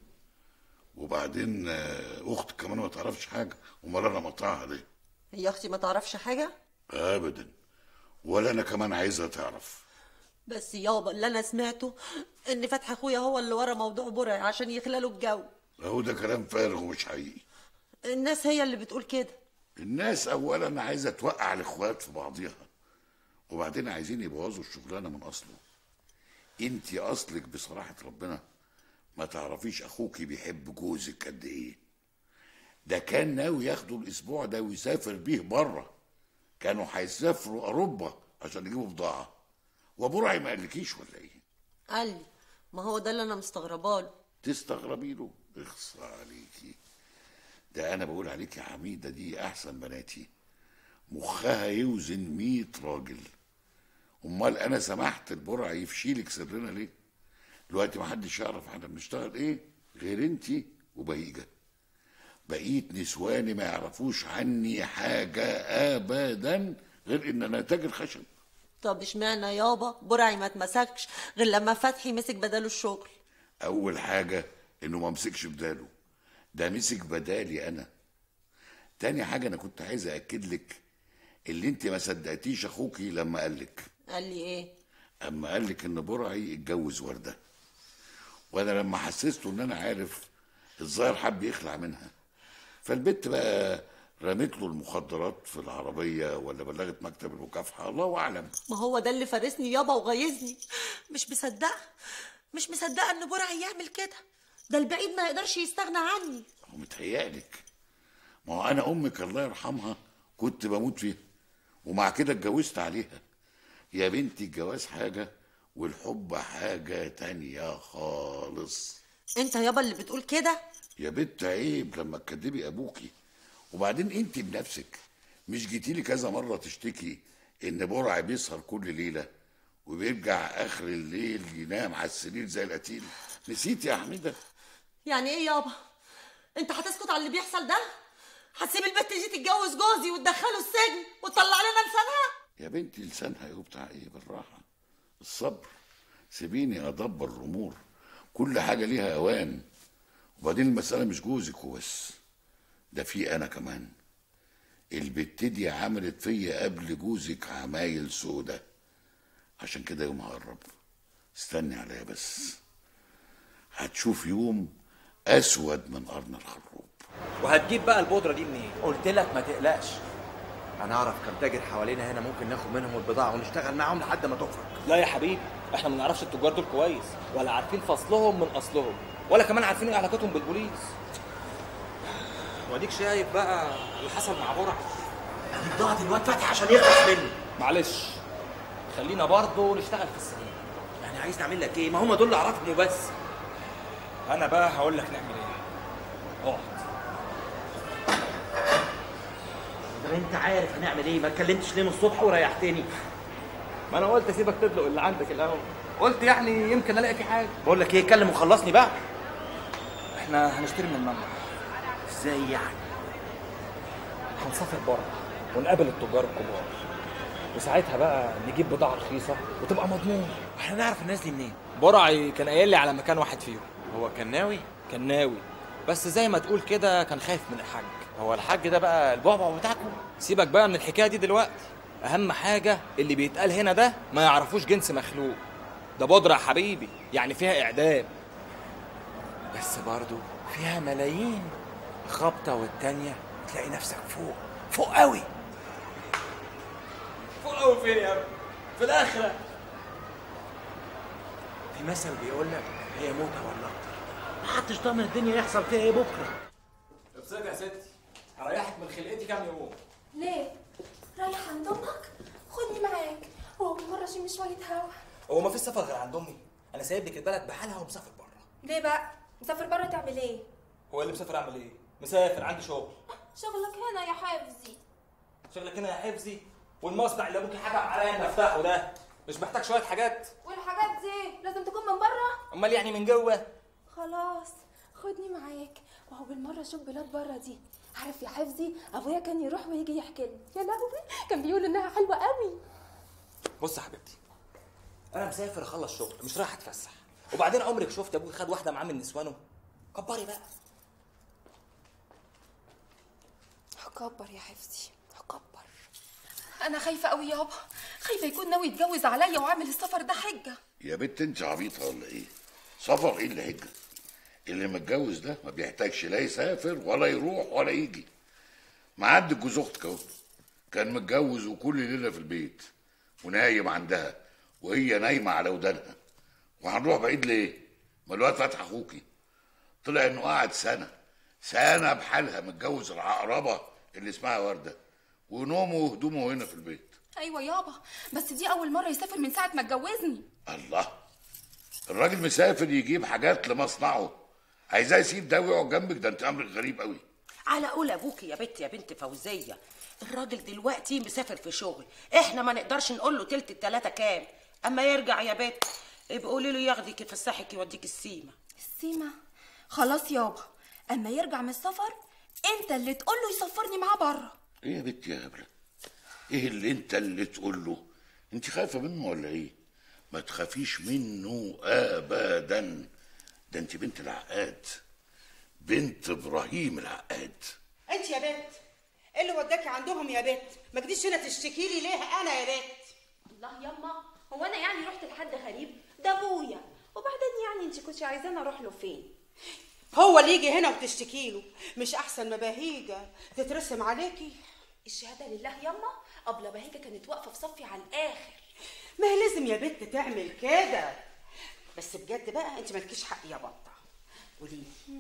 وبعدين آه، اختك كمان ما تعرفش حاجه امال انا مطعها ليه هي اختي ما تعرفش حاجه ابدا ولا انا كمان عايزها تعرف بس يابا اللي انا سمعته ان فتحي اخويا هو اللي ورا موضوع برعي عشان يخللوا الجو اهو ده كلام فارغ ومش حقيقي الناس هي اللي بتقول كده الناس اولا عايزه توقع الاخوات في بعضيها وبعدين عايزين يبوظوا الشغلانه من اصله انت اصلك بصراحه ربنا ما تعرفيش اخوكي بيحب جوزك قد ايه ده كان ناوي ياخده الاسبوع ده ويسافر بيه بره كانوا هيسافروا اوروبا عشان يجيبوا بضاعه وبرعي ما قالكيش ولا ايه قال لي ما هو ده اللي انا مستغرباله تستغربي له اخصى عليكي ده انا بقول عليك يا حميده دي احسن بناتي مخها يوزن مية راجل امال انا سمحت البرع يفشيلك سرنا ليه دلوقتي محدش يعرف احنا بنشتغل ايه غير انتي وبهيجه بقيت نسواني ما يعرفوش عني حاجه ابدا غير ان انا تاجر خشب طب اشمعنى يابا برعي ما اتمسكش غير لما فتحي مسك بداله الشغل اول حاجه انه ما مسكش بداله ده مسك بدالي انا تاني حاجه انا كنت عايز اكد لك اللي انت ما صدقتيش اخوكي لما قالك قال لي ايه اما قالك ان برعي اتجوز ورده وانا لما حسسته ان انا عارف الظاهر حب يخلع منها فالبت بقى رمت له المخدرات في العربيه ولا بلغت مكتب المكافحه الله اعلم ما هو ده اللي فارسني يابا وغيظني مش مصدقه مش مصدقه ان برعي يعمل كده ده البعيد ما يقدرش يستغنى عني هو متهيألك ما هو انا امك الله يرحمها كنت بموت فيها ومع كده اتجوزت عليها يا بنتي الجواز حاجه والحب حاجه تانية خالص انت يابا اللي بتقول كده يا بنت عيب لما تكدبي ابوكي وبعدين انت بنفسك مش جيتيلي كذا مره تشتكي ان برع بيسهر كل ليله وبيرجع اخر الليل ينام على السرير زي القتيل نسيت يا حميده يعني ايه يابا انت هتسكت على اللي بيحصل ده هتسيب البت دي تتجوز جوزي وتدخله السجن وتطلع لنا لسانها يا بنتي لسانها ايه وبتاع ايه بالراحه الصبر سيبيني ادبر الامور كل حاجه ليها اوان وبعدين المساله مش جوزك وبس ده في انا كمان البت دي عملت فيا قبل جوزك عمايل سودا عشان كده يوم هقرب استني عليا بس هتشوف يوم اسود من قرن الخروب وهتجيب بقى البودره دي منين قلت لك ما تقلقش انا اعرف كم تاجر حوالينا هنا ممكن ناخد منهم البضاعه ونشتغل معاهم لحد ما تفرج لا يا حبيبي احنا ما نعرفش التجار دول كويس ولا عارفين فصلهم من اصلهم ولا كمان عارفين ايه علاقتهم بالبوليس واديك شايف بقى اللي حصل مع برع البضاعه الواد فتحي عشان يخلص مني معلش خلينا برضه نشتغل في السرير يعني عايز نعمل لك ايه ما هم دول اللي اعرفهم وبس انا بقى هقول لك نعمل ايه اقعد طب انت عارف هنعمل ايه ما اتكلمتش ليه من الصبح وريحتني ما انا قلت اسيبك تدلق اللي عندك الاول قلت يعني يمكن الاقي في حاجه بقول لك ايه كلم وخلصني بقى احنا هنشتري من المنبع ازاي يعني هنسافر بره ونقابل التجار الكبار وساعتها بقى نجيب بضاعه رخيصه وتبقى مضمون احنا نعرف الناس دي منين برعي كان قايل لي على مكان واحد فيهم هو كان ناوي كان ناوي بس زي ما تقول كده كان خايف من الحاج هو الحاج ده بقى البعبع بتاعكم سيبك بقى من الحكايه دي دلوقتي اهم حاجه اللي بيتقال هنا ده ما يعرفوش جنس مخلوق ده بودره يا حبيبي يعني فيها اعدام بس برضو فيها ملايين خبطه والتانيه تلاقي نفسك فوق فوق قوي فوق قوي فين يا ابني في الاخره في مثل بيقول لك هي موتة ولا اكتر محدش ضامن الدنيا يحصل فيها ايه بكره ابسطي يا ستي هريحك من خلقتي كام يوم ليه؟ رايح عند امك؟ خدني معاك وهو مرة شم شوية هوا هو ما فيش سفر غير عند امي انا سايب لك البلد بحالها ومسافر بره ليه بقى؟ مسافر بره تعمل ايه؟ هو اللي مسافر اعمل ايه مسافر عندي شغل شغلك هنا يا حافظي شغلك هنا يا حفظي والمصنع اللي ابوكي حكم عليا اني افتحه ده مش محتاج شويه حاجات والحاجات دي لازم تكون من بره؟ امال يعني من جوه خلاص خدني معاك وهو بالمرة شوف بلاد بره دي عارف يا حفظي ابويا كان يروح ويجي يحكي لي يا لهوي كان بيقول انها حلوه قوي بص يا حبيبتي انا مسافر اخلص شغل مش رايح اتفسح وبعدين عمرك شفت ابوي خد واحده معاه من نسوانه كبري بقى هكبر يا حفظي هكبر انا خايفه قوي يابا خايفه يكون ناوي يتجوز عليا وعامل السفر ده حجه يا بنت انت عبيطه ولا ايه سفر ايه اللي هجة اللي متجوز ده ما بيحتاجش لا يسافر ولا يروح ولا يجي ما عندك جوز اختك اهو كان متجوز وكل ليله في البيت ونايم عندها وهي نايمه على ودانها وهنروح بعيد ليه ما الواد فتح اخوكي طلع انه قاعد سنه سنه بحالها متجوز العقربه اللي اسمها ورده ونومه وهدومه هنا في البيت ايوه يابا بس دي اول مره يسافر من ساعه ما اتجوزني الله الراجل مسافر يجيب حاجات لمصنعه عايزاه يسيب ده ويقعد جنبك ده انت امرك غريب قوي على قول ابوكي يا بنت يا بنت فوزيه الراجل دلوقتي مسافر في شغل احنا ما نقدرش نقول له تلت التلاته كام اما يرجع يا بنت ابقى قولي له ياخدك يفسحك يوديك السيما السيما خلاص يابا اما يرجع من السفر انت اللي تقول له يسفرني معاه بره ايه يا بنت يا هبله ايه اللي انت اللي تقول له انت خايفه منه ولا ايه ما تخافيش منه ابدا ده انت بنت العقاد بنت ابراهيم العقاد انت يا بنت ايه اللي وداكي عندهم يا بنت ما تجيش هنا تشتكي لي ليه انا يا بنت الله يما هو انا يعني رحت لحد غريب ده ابويا وبعدين يعني انت كنت عايزاني اروح له فين هو اللي يجي هنا وتشتكي له مش احسن ما بهيجه تترسم عليكي الشهاده لله يما ابله بهيجه كانت واقفه في صفي على الاخر ما هي لازم يا بنت تعمل كده بس بجد بقى انت مالكيش حق يا بطه قولي لي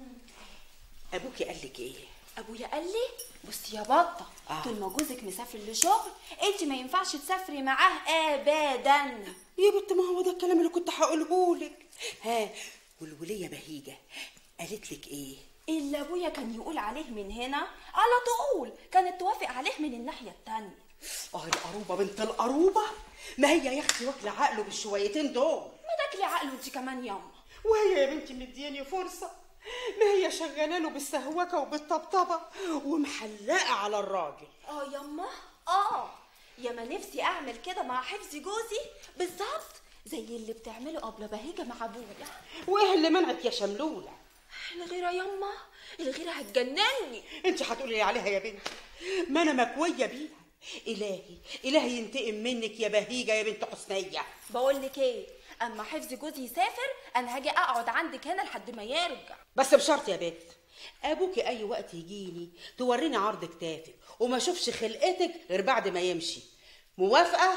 ابوكي قال لك ايه ابويا قال لي بصي يا بطه آه. طول ما جوزك مسافر لشغل انت ما ينفعش تسافري معاه ابدا يا بنت ما هو ده الكلام اللي كنت هقوله لك ها والوليه بهيجه قالت لك ايه اللي ابويا كان يقول عليه من هنا على طول كانت توافق عليه من الناحيه التانية اه القروبه بنت القروبه ما هي يا اختي واكله عقله بالشويتين دول ما تاكلي عقله انت كمان ياما وهي يا بنتي مدياني فرصه ما هي شغاله له بالسهوكه وبالطبطبه ومحلقه على الراجل اه ياما اه يا ما نفسي اعمل كده مع حفظ جوزي بالظبط زي اللي بتعمله قبل بهيجه مع ابويا وايه اللي منعك يا شملوله الغيره ياما الغيره هتجنني انت هتقولي عليها يا بنتي ما انا مكويه بيها الهي الهي ينتقم منك يا بهيجه يا بنت حسنيه بقول لك ايه اما حفظ جوزي يسافر انا هاجي اقعد عندك هنا لحد ما يرجع بس بشرط يا بنت ابوكي اي وقت يجيني توريني عرض كتافك وما اشوفش خلقتك غير بعد ما يمشي موافقه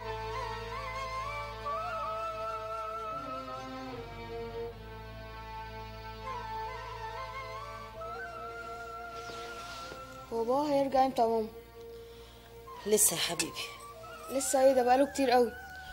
هو بابا هيرجع امتى يا ماما لسه يا حبيبي لسه ايه ده بقاله كتير قوي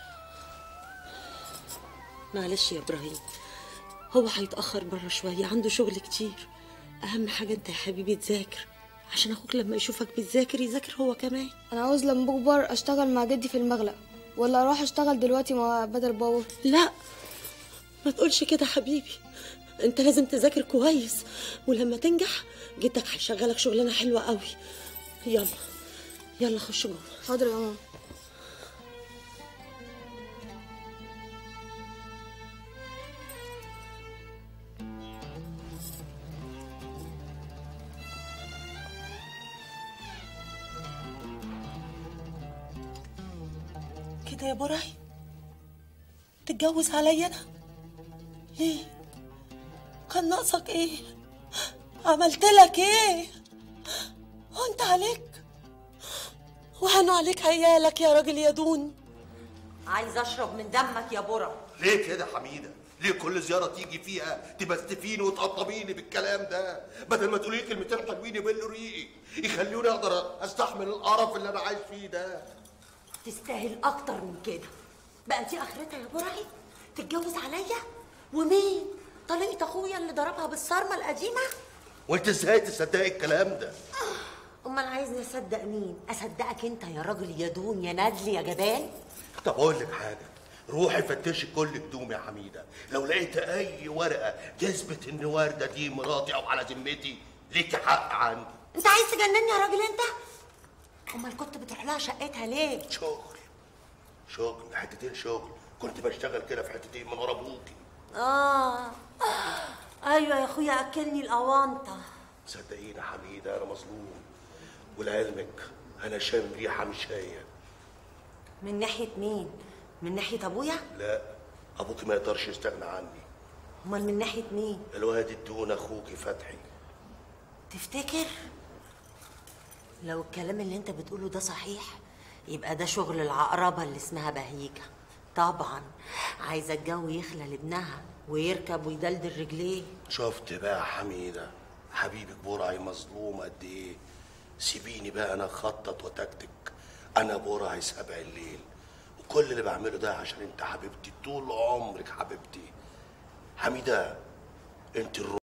معلش يا ابراهيم هو هيتاخر بره شويه عنده شغل كتير اهم حاجه انت يا حبيبي تذاكر عشان اخوك لما يشوفك بتذاكر يذاكر هو كمان انا عاوز لما بكبر اشتغل مع جدي في المغلق ولا اروح اشتغل دلوقتي مع بدل بابا لا ما تقولش كده حبيبي انت لازم تذاكر كويس ولما تنجح جدك هيشغلك شغلانه حلوه قوي يلا يلا خش جوه حاضر يا ماما كده يا براي تتجوز عليا انا ليه كان ناقصك ايه عملت لك ايه وانت عليك وهنوا عليك عيالك يا راجل يا دون عايز اشرب من دمك يا برا ليه كده حميده ليه كل زياره تيجي فيها تبستفيني وتقطميني بالكلام ده بدل ما تقولي لي كلمتين حلوين يبلوا ريقي يخلوني اقدر استحمل القرف اللي انا عايش فيه ده تستاهل اكتر من كده بقى انت اخرتها يا برعي تتجوز عليا ومين طليقة اخويا اللي ضربها بالصارمه القديمه وانت ازاي تصدقي الكلام ده امال عايزني اصدق مين اصدقك انت يا راجل يا دون يا ندل يا جبان طب اقول لك حاجه روحي فتشي كل هدومي يا حميده لو لقيت اي ورقه تثبت ان ورده دي مراتي او على ذمتي ليكي حق عندي انت عايز تجنني يا راجل انت امال كنت بتروح لها شقتها ليه شغل شغل حتتين شغل كنت بشتغل كده في حتتين من ورا ابوكي اه ايوه يا اخويا اكلني الاونطه صدقيني يا حميده انا مظلوم ولعلمك انا شامم ريحه مش هي من ناحيه مين من ناحيه ابويا لا ابوكي ما يقدرش يستغنى عني امال من ناحيه مين الواد الدون اخوكي فتحي تفتكر لو الكلام اللي انت بتقوله ده صحيح يبقى ده شغل العقربة اللي اسمها بهيجة طبعا عايزة الجو يخلى لابنها ويركب ويدلدل رجليه شفت بقى يا حميده حبيبك برعي مظلوم قد ايه سيبيني بقى انا اخطط وتكتك انا برعي سبع الليل وكل اللي بعمله ده عشان انت حبيبتي طول عمرك حبيبتي حميده انت الروح